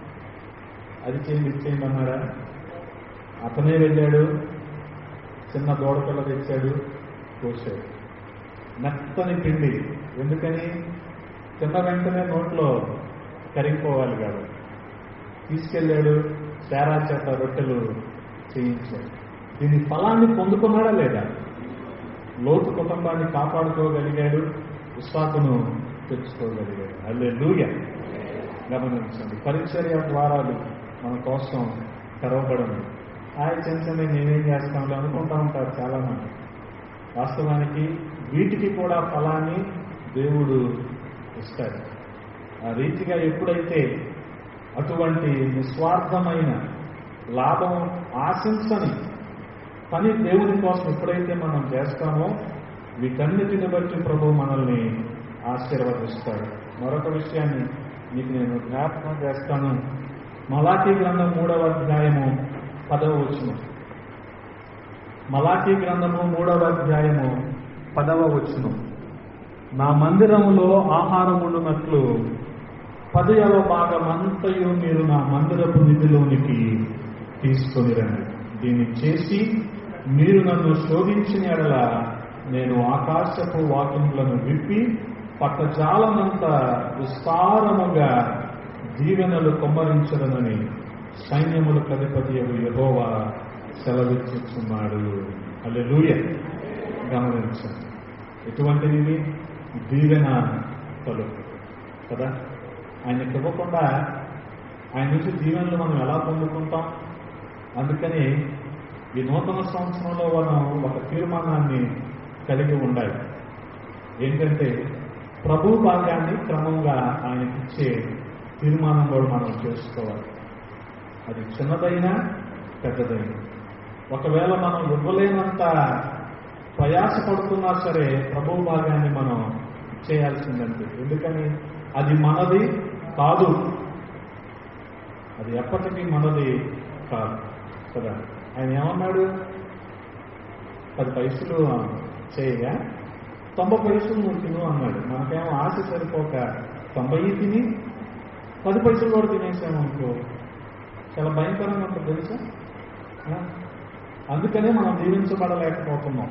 అది చేయండి ఇది చేయండి అన్నాడా అతనే వెళ్ళాడు చిన్న దూడపిల్ల తెచ్చాడు కోసాడు మెత్తని పిండి ఎందుకని తిన్న వెంటనే నోట్లో కరిగిపోవాలి కాదు తీసుకెళ్ళాడు తేరా చేత రొట్టెలు చేయించాడు దీని ఫలాన్ని పొందుకున్నాడా లేదా లోతు కుటుంబాన్ని కాపాడుకోగలిగాడు విశ్వాసను తెచ్చుకోగలిగాడు అల్లే లూయ గమనించండి పరిచర్య ద్వారాలు మన కోసం తెరవబడను ఆయన చిన్న చిన్న నేనేం చేస్తాంలే అనుకుంటా ఉంటారు చాలా మంది వాస్తవానికి వీటికి కూడా ఫలాన్ని దేవుడు ఇస్తాడు ఆ రీతిగా ఎప్పుడైతే అటువంటి నిస్వార్థమైన లాభం ఆశించని పని దేవుని కోసం ఎప్పుడైతే మనం చేస్తామో వీటన్నిటిని బట్టి ప్రభు మనల్ని ఆశీర్వదిస్తాడు మరొక విషయాన్ని మీకు నేను జ్ఞాపకం చేస్తాను మలాఖీ గ్రంథం మూడవ అధ్యాయము పదవ వచనం మలాఖీ గ్రంథము మూడవ అధ్యాయము పదవ వచనం నా మందిరములో ఆహారముండునట్లు పదవ భాగమంతయు మీరు నా మందిరపు నిధిలోనికి తీసుకొని రండి దీన్ని చేసి మీరు నన్ను శోధించిన ఎడల నేను ఆకాశపు వాకింగ్లను విప్పి పట్టజాలనంత విస్తారముగా దీవెనలు కొమ్మరించదనని సైన్యముల కధిపతి యహోవా సెలవిచ్చుచున్నాడు అల్లెలూయ గమనించండి ఎటువంటిది ఇది దీవెన తలుపు కదా ఆయనకి ఇవ్వకుండా ఆయన నుంచి దీవెనలు మనం ఎలా పొందుకుంటాం అందుకని ఈ నూతన సంవత్సరంలో మనం ఒక తీర్మానాన్ని కలిగి ఉండాలి ఏంటంటే ప్రభు భాగ్యాన్ని క్రమంగా ఆయనకిచ్చే తీర్మానం కూడా మనం చేసుకోవాలి అది చిన్నదైనా పెద్దదైనా ఒకవేళ మనం ఇవ్వలేనంత ప్రయాసపడుతున్నా సరే ప్రభు భాగాన్ని మనం చేయాల్సిందంతే ఎందుకని అది మనది కాదు అది ఎప్పటికీ మనది కాదు కదా ఆయన ఏమన్నాడు పది పైసలు చేయగా తొంభై పైసలు నువ్వు తిను అన్నాడు మనకేమో ఆశ సరిపోక తొంభై తిని పది పైసలు కూడా తినేసాము అనుకో చాలా భయంకరంగా ఉంటుంది తెలుసా ఆ? అందుకనే మనం దీవించబడలేకపోతున్నాం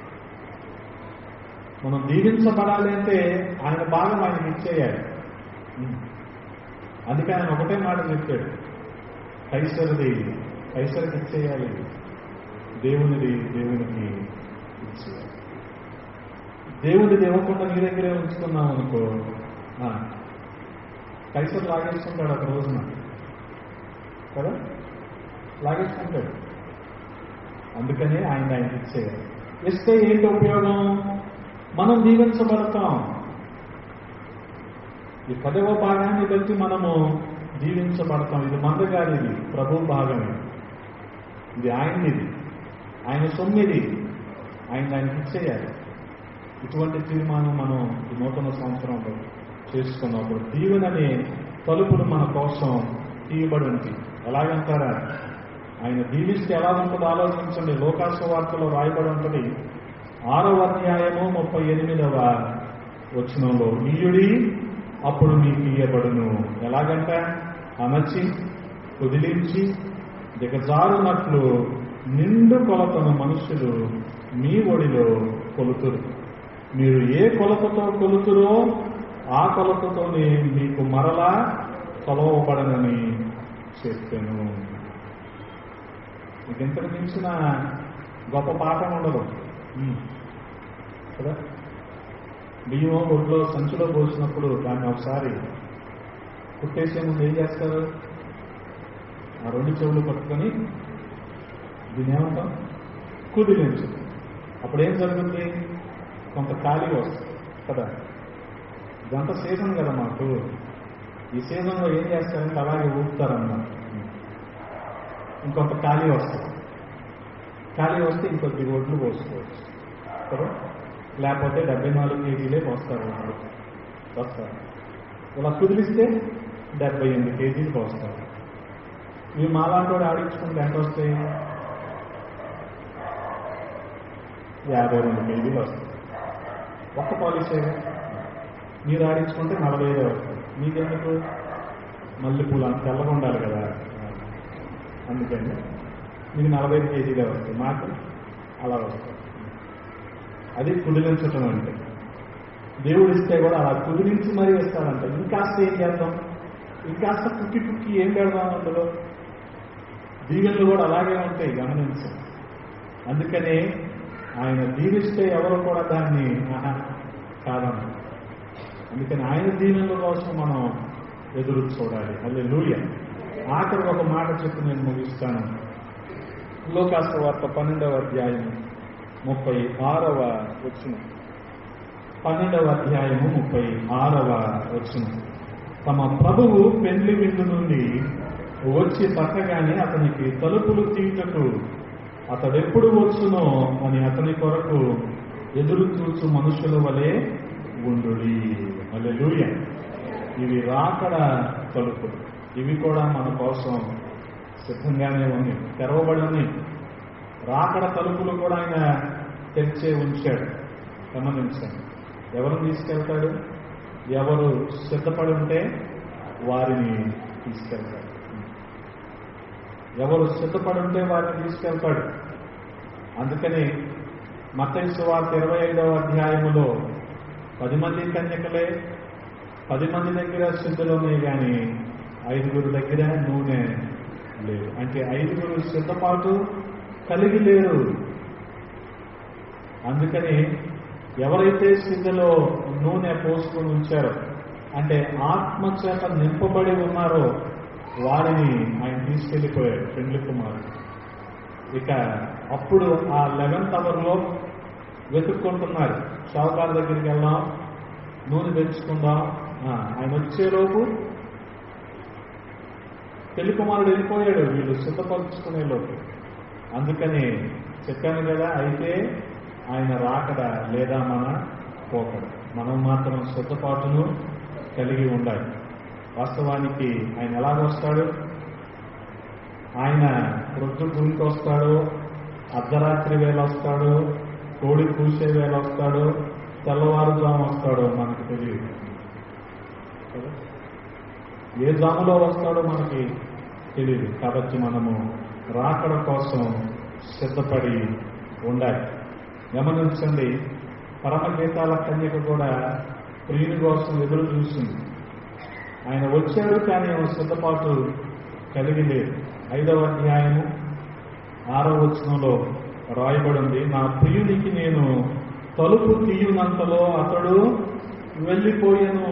మనం దీవించబడాలి అంటే ఆయన భాగం ఆయనకి ఇచ్చేయాలి ఉం. అందుకే ఆయన ఒకటే మాట చెప్పాడు కైసరిది కైసరికి ఇచ్చేయాలి దేవునిది దేవునికి ఇచ్చేయాలి దేవునిది ఇవ్వకుండా నీ దగ్గరే ఉంచుకున్నాం అనుకో ఆ, కైసరు లాగేసుకుంటాడు ఒక రోజున కదా లాగేసుకుంటాడు అందుకనే ఆయన ఆయనకి ఇచ్చేయాలి ఇస్తే ఏంటి ఉపయోగం మనం దీవించబడతాం ఈ పదవ భాగాన్ని బట్టి మనము దీవించబడతాం ఇది మందగారిది ప్రభు భాగమే ఇది ఆయనది ఆయన సొమ్మిది ఆయన ఆయనకి ఇచ్చేయాలి ఇటువంటి తీర్మానం మనం ఈ నూతన సంవత్సరంలో చేసుకున్నప్పుడు దీవెననే తలుపులు మన కోసం తీయబడి ఉంటాయి ఎలాగంటారా ఆయన దీవిస్తే ఎలా ఉంటుందో ఆలోచించండి లోకాసు వార్తలో రాయబడి ఉంటుంది ఆరవ అధ్యాయము ముప్పై ఎనిమిదవ వచనంలో ఈయుడి అప్పుడు మీకు ఇయ్యబడును ఎలాగంట అమర్చి కుదిలించి దిగజారునట్లు నిండు కొలతను మనుషులు మీ ఒడిలో కొలుతురు మీరు ఏ కొలతతో కొలుతురో ఆ కొలతతోనే మీకు మరలా కొలవబడనని చెప్పాను మీకు ఇంతకు మించిన గొప్ప పాఠం ఉండదు ఉమ్. కదా బియ్యం ఒడ్లో సంచిలో పోసినప్పుడు దాన్ని ఒకసారి కుట్టేసే ముందు ఏం చేస్తారు ఆ రెండు చెవులు పట్టుకొని దీన్ని ఏమంటాం కుదిలించు అప్పుడు ఏం జరుగుతుంది కొంత ఖాళీ వస్తుంది కదా ఇదంతా సీజన్ కదా మాకు ఈ సీజన్లో ఏం చేస్తారంటే అలాగే ఊపుతారన్నమాట ఇంకొంత ఖాళీ వస్తుంది ఖాళీ వస్తే ఇంకొద్ది ఓట్లు పోసుకోవచ్చు కదా లేకపోతే డెబ్బై నాలుగు కేజీలే పోస్తారు వాళ్ళు వస్తారు ఇలా కుదిలిస్తే డెబ్బై ఎనిమిది కేజీలు పోస్తారు ఇవి మాలాంటి వాడు ఆడించుకుంటే ఎంత వస్తాయి యాభై రెండు కేజీలు వస్తాయి ఒక్క పాలిసేగా మీరు ఆడించుకుంటే నలభై ఐదు వస్తుంది మీకెందుకు మల్లెపూలు అంత తెల్లగా ఉండాలి కదా అందుకని మీకు నలభై ఐదు కేజీలే వస్తాయి మాకు అలా వస్తాయి అది కుదిలించటం అంటే దేవుడు ఇస్తే కూడా అలా కుదిరించి మరీ ఇస్తాడంట ఇంకాస్త ఏం చేద్దాం ఇంకాస్త కుక్కి కుక్కి ఏం పెడదాం అందులో దీవెనలు కూడా అలాగే ఉంటాయి గమనించు అందుకనే ఆయన దీవిస్తే ఎవరు కూడా దాన్ని ఆహా కాదన్న అందుకని ఆయన దీవెనల కోసం మనం ఎదురు చూడాలి అల్లే లూయ ఆఖరి ఒక మాట చెప్పి నేను ముగిస్తాను లోకాస్త వార్త పన్నెండవ అధ్యాయం ముప్పై ఆరవ వచ్చిన పన్నెండవ అధ్యాయము ముప్పై ఆరవ వచ్చిన తమ ప్రభువు పెళ్లి విందు నుండి వచ్చి పక్కగానే అతనికి తలుపులు తీయటకు అతడెప్పుడు వచ్చునో అని అతని కొరకు ఎదురు చూచు మనుషుల వలె ఉండుడి అల్లెలూయ ఇవి రాకడ తలుపులు ఇవి కూడా మన కోసం సిద్ధంగానే ఉన్నాయి తెరవబడి ఉన్నాయి రాకడ తలుపులు కూడా ఆయన తెరిచే ఉంచాడు గమనించండి ఎవరిని తీసుకెళ్తాడు ఎవరు సిద్ధపడి ఉంటే వారిని తీసుకెళ్తాడు ఎవరు సిద్ధపడి ఉంటే వారిని తీసుకెళ్తాడు అందుకని మతైసు వార్త ఇరవై ఐదవ అధ్యాయములో పది మంది కన్యకలే పది మంది దగ్గర సిద్ధులున్నాయి కానీ ఐదుగురు దగ్గర నూనె లేదు అంటే ఐదుగురు సిద్ధపాటు కలిగి లేరు అందుకని ఎవరైతే స్థితిలో నూనె పోసుకొని ఉంచారో అంటే ఆత్మచేత నింపబడి ఉన్నారో వారిని ఆయన తీసుకెళ్లిపోయాడు పెండ్లి కుమారుడు ఇక అప్పుడు ఆ లెవెన్త్ అవర్లో వెతుక్కుంటున్నారు షావుకారు దగ్గరికి వెళ్దాం నూనె తెచ్చుకుందాం ఆ, ఆయన వచ్చేలోపు పెళ్లి కుమారుడు వెళ్ళిపోయాడు వీళ్ళు సిద్ధపరుచుకునే లోపు అందుకని చెప్పాను కదా అయితే ఆయన రాకడ లేదా మన పోకడ మనం మాత్రం సిద్ధపాటును కలిగి ఉండాలి వాస్తవానికి ఆయన ఎలాగొస్తాడు ఆయన ప్రొద్దు గురికి వస్తాడు అర్ధరాత్రి వేళ వస్తాడు కోడి కూసే వేళ వస్తాడు తెల్లవారుజాము వస్తాడో మనకు తెలియదు కదా? ఏ జాములో వస్తాడో మనకి తెలియదు కాబట్టి మనము రాకడ కోసం సిద్ధపడి ఉండాలి గమనించండి పరమగీతాల కన్యక కూడా ప్రియుని కోసం ఎదురు చూసింది ఆయన వచ్చాడు కానీ ఆమె సిద్ధపాటు కలిగి లేదు ఐదవ అధ్యాయము ఆరవ వచనంలో రాయబడి ఉంది నా ప్రియునికి నేను తలుపు తీయునంతలో అతడు వెళ్ళిపోయాను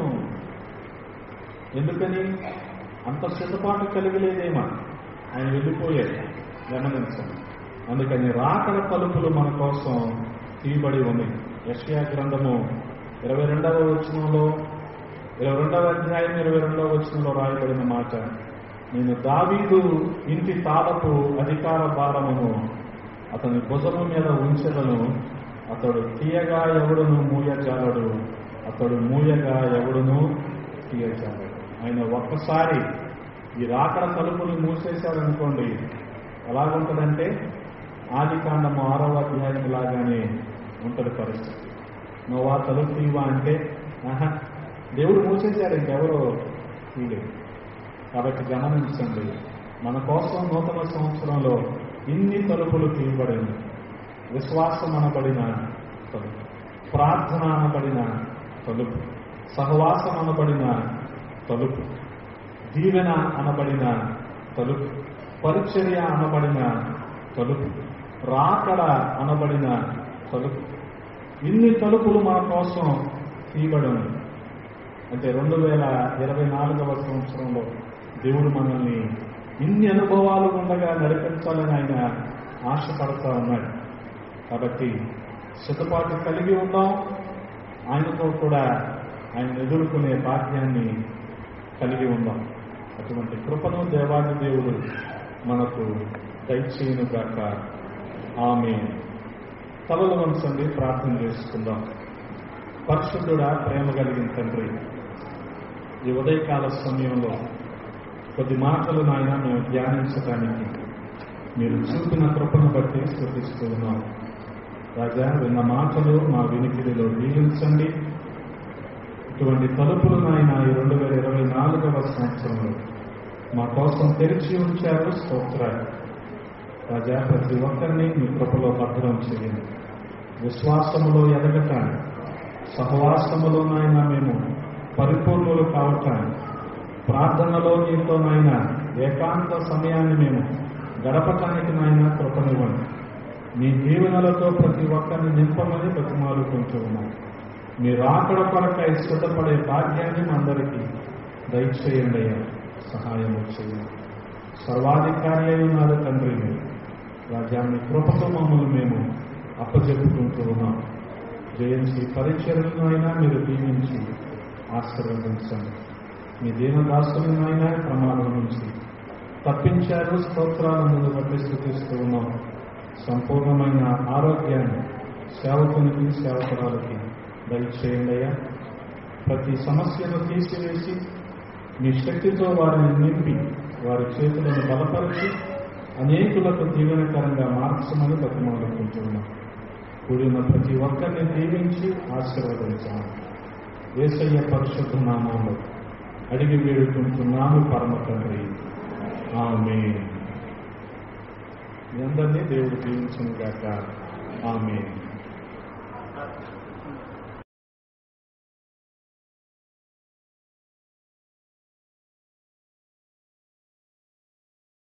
ఎందుకని అంత సిద్ధపాటు కలిగలేదేమా ఆయన వెళ్ళిపోయాడు గమనించండి అందుకని రాకడ తలుపులు మన కోసం తీయబడి ఉన్నాయి యషయా గ్రంథము ఇరవై రెండవ వచనంలో ఇరవై రెండవ అధ్యాయం ఇరవై రెండవ వచనంలో రాయబడిన మాట నేను దావీదు ఇంటి తాళపు అధికార భారమును అతని భుజము మీద ఉంచెదను అతడు తీయగా ఎవడును మూయజాలడు అతడు మూయగా ఎవడును తీయజాలడు ఆయన ఒక్కసారి ఈ రాకడ తలుపులు మూసేశాడనుకోండి ఎలాగుంటుందంటే ఆది కాండము ఆరవ అధ్యాయం లాగానే ఉంటుంది పరిస్థితి నువ్వా తలుపు తీవా అంటే ఆహా దేవుడు మూసేశాడు ఇంకెవరో తీయలేదు కాబట్టి గమనించండి మన కోసం నూతన సంవత్సరంలో ఇన్ని తలుపులు తీయబడింది విశ్వాసం అనబడిన తలుపు ప్రార్థన అనబడిన తలుపు సహవాసం అనబడిన తలుపు దీవెన అనబడిన తలుపు పరిచర్య అనబడిన తలుపు రాకడ అనబడిన తలుపు ఇన్ని తలుపులు మన కోసం తీయబడి ఉన్నాయి అంటే రెండు వేల ఇరవై నాలుగవ సంవత్సరంలో దేవుడు మనల్ని ఇన్ని అనుభవాలు ఉండగా నడిపించాలని ఆయన ఆశపడతా ఉన్నాడు కాబట్టి సిద్ధపాటు కలిగి ఉందాం ఆయనతో కూడా ఆయన ఎదుర్కొనే భాగ్యాన్ని కలిగి ఉందాం అటువంటి కృపను దేవాది దేవుడు మనకు దయచేయును గాక ఆమె తలలు వంచండి ప్రార్థన చేసుకుందాం పరిశుద్ధుడా ప్రేమ కలిగిన తండ్రి ఈ ఉదయకాల సమయంలో కొద్ది మాటలు నాయన మేము ధ్యానించడానికి మీరు చూపిన కృపను బట్టి స్థుతిస్తూ ఉన్నాం రాజా విన్న మాటలు మా వినికిడిలో దీవించండి ఇటువంటి తలుపులు నాయన ఈ రెండు వేల ఇరవై నాలుగవ సంవత్సరంలో మా కోసం తెరిచి ఉంచారు స్తోత్రాలు రాజా ప్రతి ఒక్కరిని మీ కృపలో భద్రం చేయండి విశ్వాసములో ఎదగటానికి సహవాసములో నాయన మేము పరిపూర్ణులు కావటానికి ప్రార్థనలో నీతో నాయన ఏకాంత సమయాన్ని మేము గడపటానికి నాయన కృపనివ్వండి మీ దీవెనలతో ప్రతి ఒక్కరిని నింపమని బతిమాలుకుంటూ ఉన్నాం మీరు ఆకడ కొరకై సిద్ధపడే భాగ్యాన్ని అందరికీ దయచేయండి అయ్యా సహాయం చేయండి సర్వాధికారి అయి ఉన్నారు తండ్రి మీరు రాజ్యాన్ని కృపతో మమ్మల్ని మేము అప్పచెప్పుకుంటూ ఉన్నాం జయంతి పరిచయలను అయినా మీరు దీవించి ఆశీర్వదించండి మీ దీనదాసులను అయినా ప్రమాదం నుంచి తప్పించారు స్తోత్రాలను బట్టి స్థుతిస్తూ ఉన్నాం సంపూర్ణమైన ఆరోగ్యాన్ని సేవకునికి సేవకురాలకి దయచేయండి అయ్యా ప్రతి సమస్యను తీసివేసి మీ శక్తితో వారిని నింపి వారి చేతులను బలపరిచి అనేకులకు దీవెనకరంగా మార్చమని బతిమాలుకుంటున్నాం కూడిన ప్రతి ఒక్కరిని దీవించి ఆశీర్వదించాము ఏసయ్య పరిశుద్ధ నామంలో అడిగి వేడుకుంటున్నాము పరమ తండ్రి ఆమె మీ అందరినీ దేవుడు దీవించను గాక ఆమె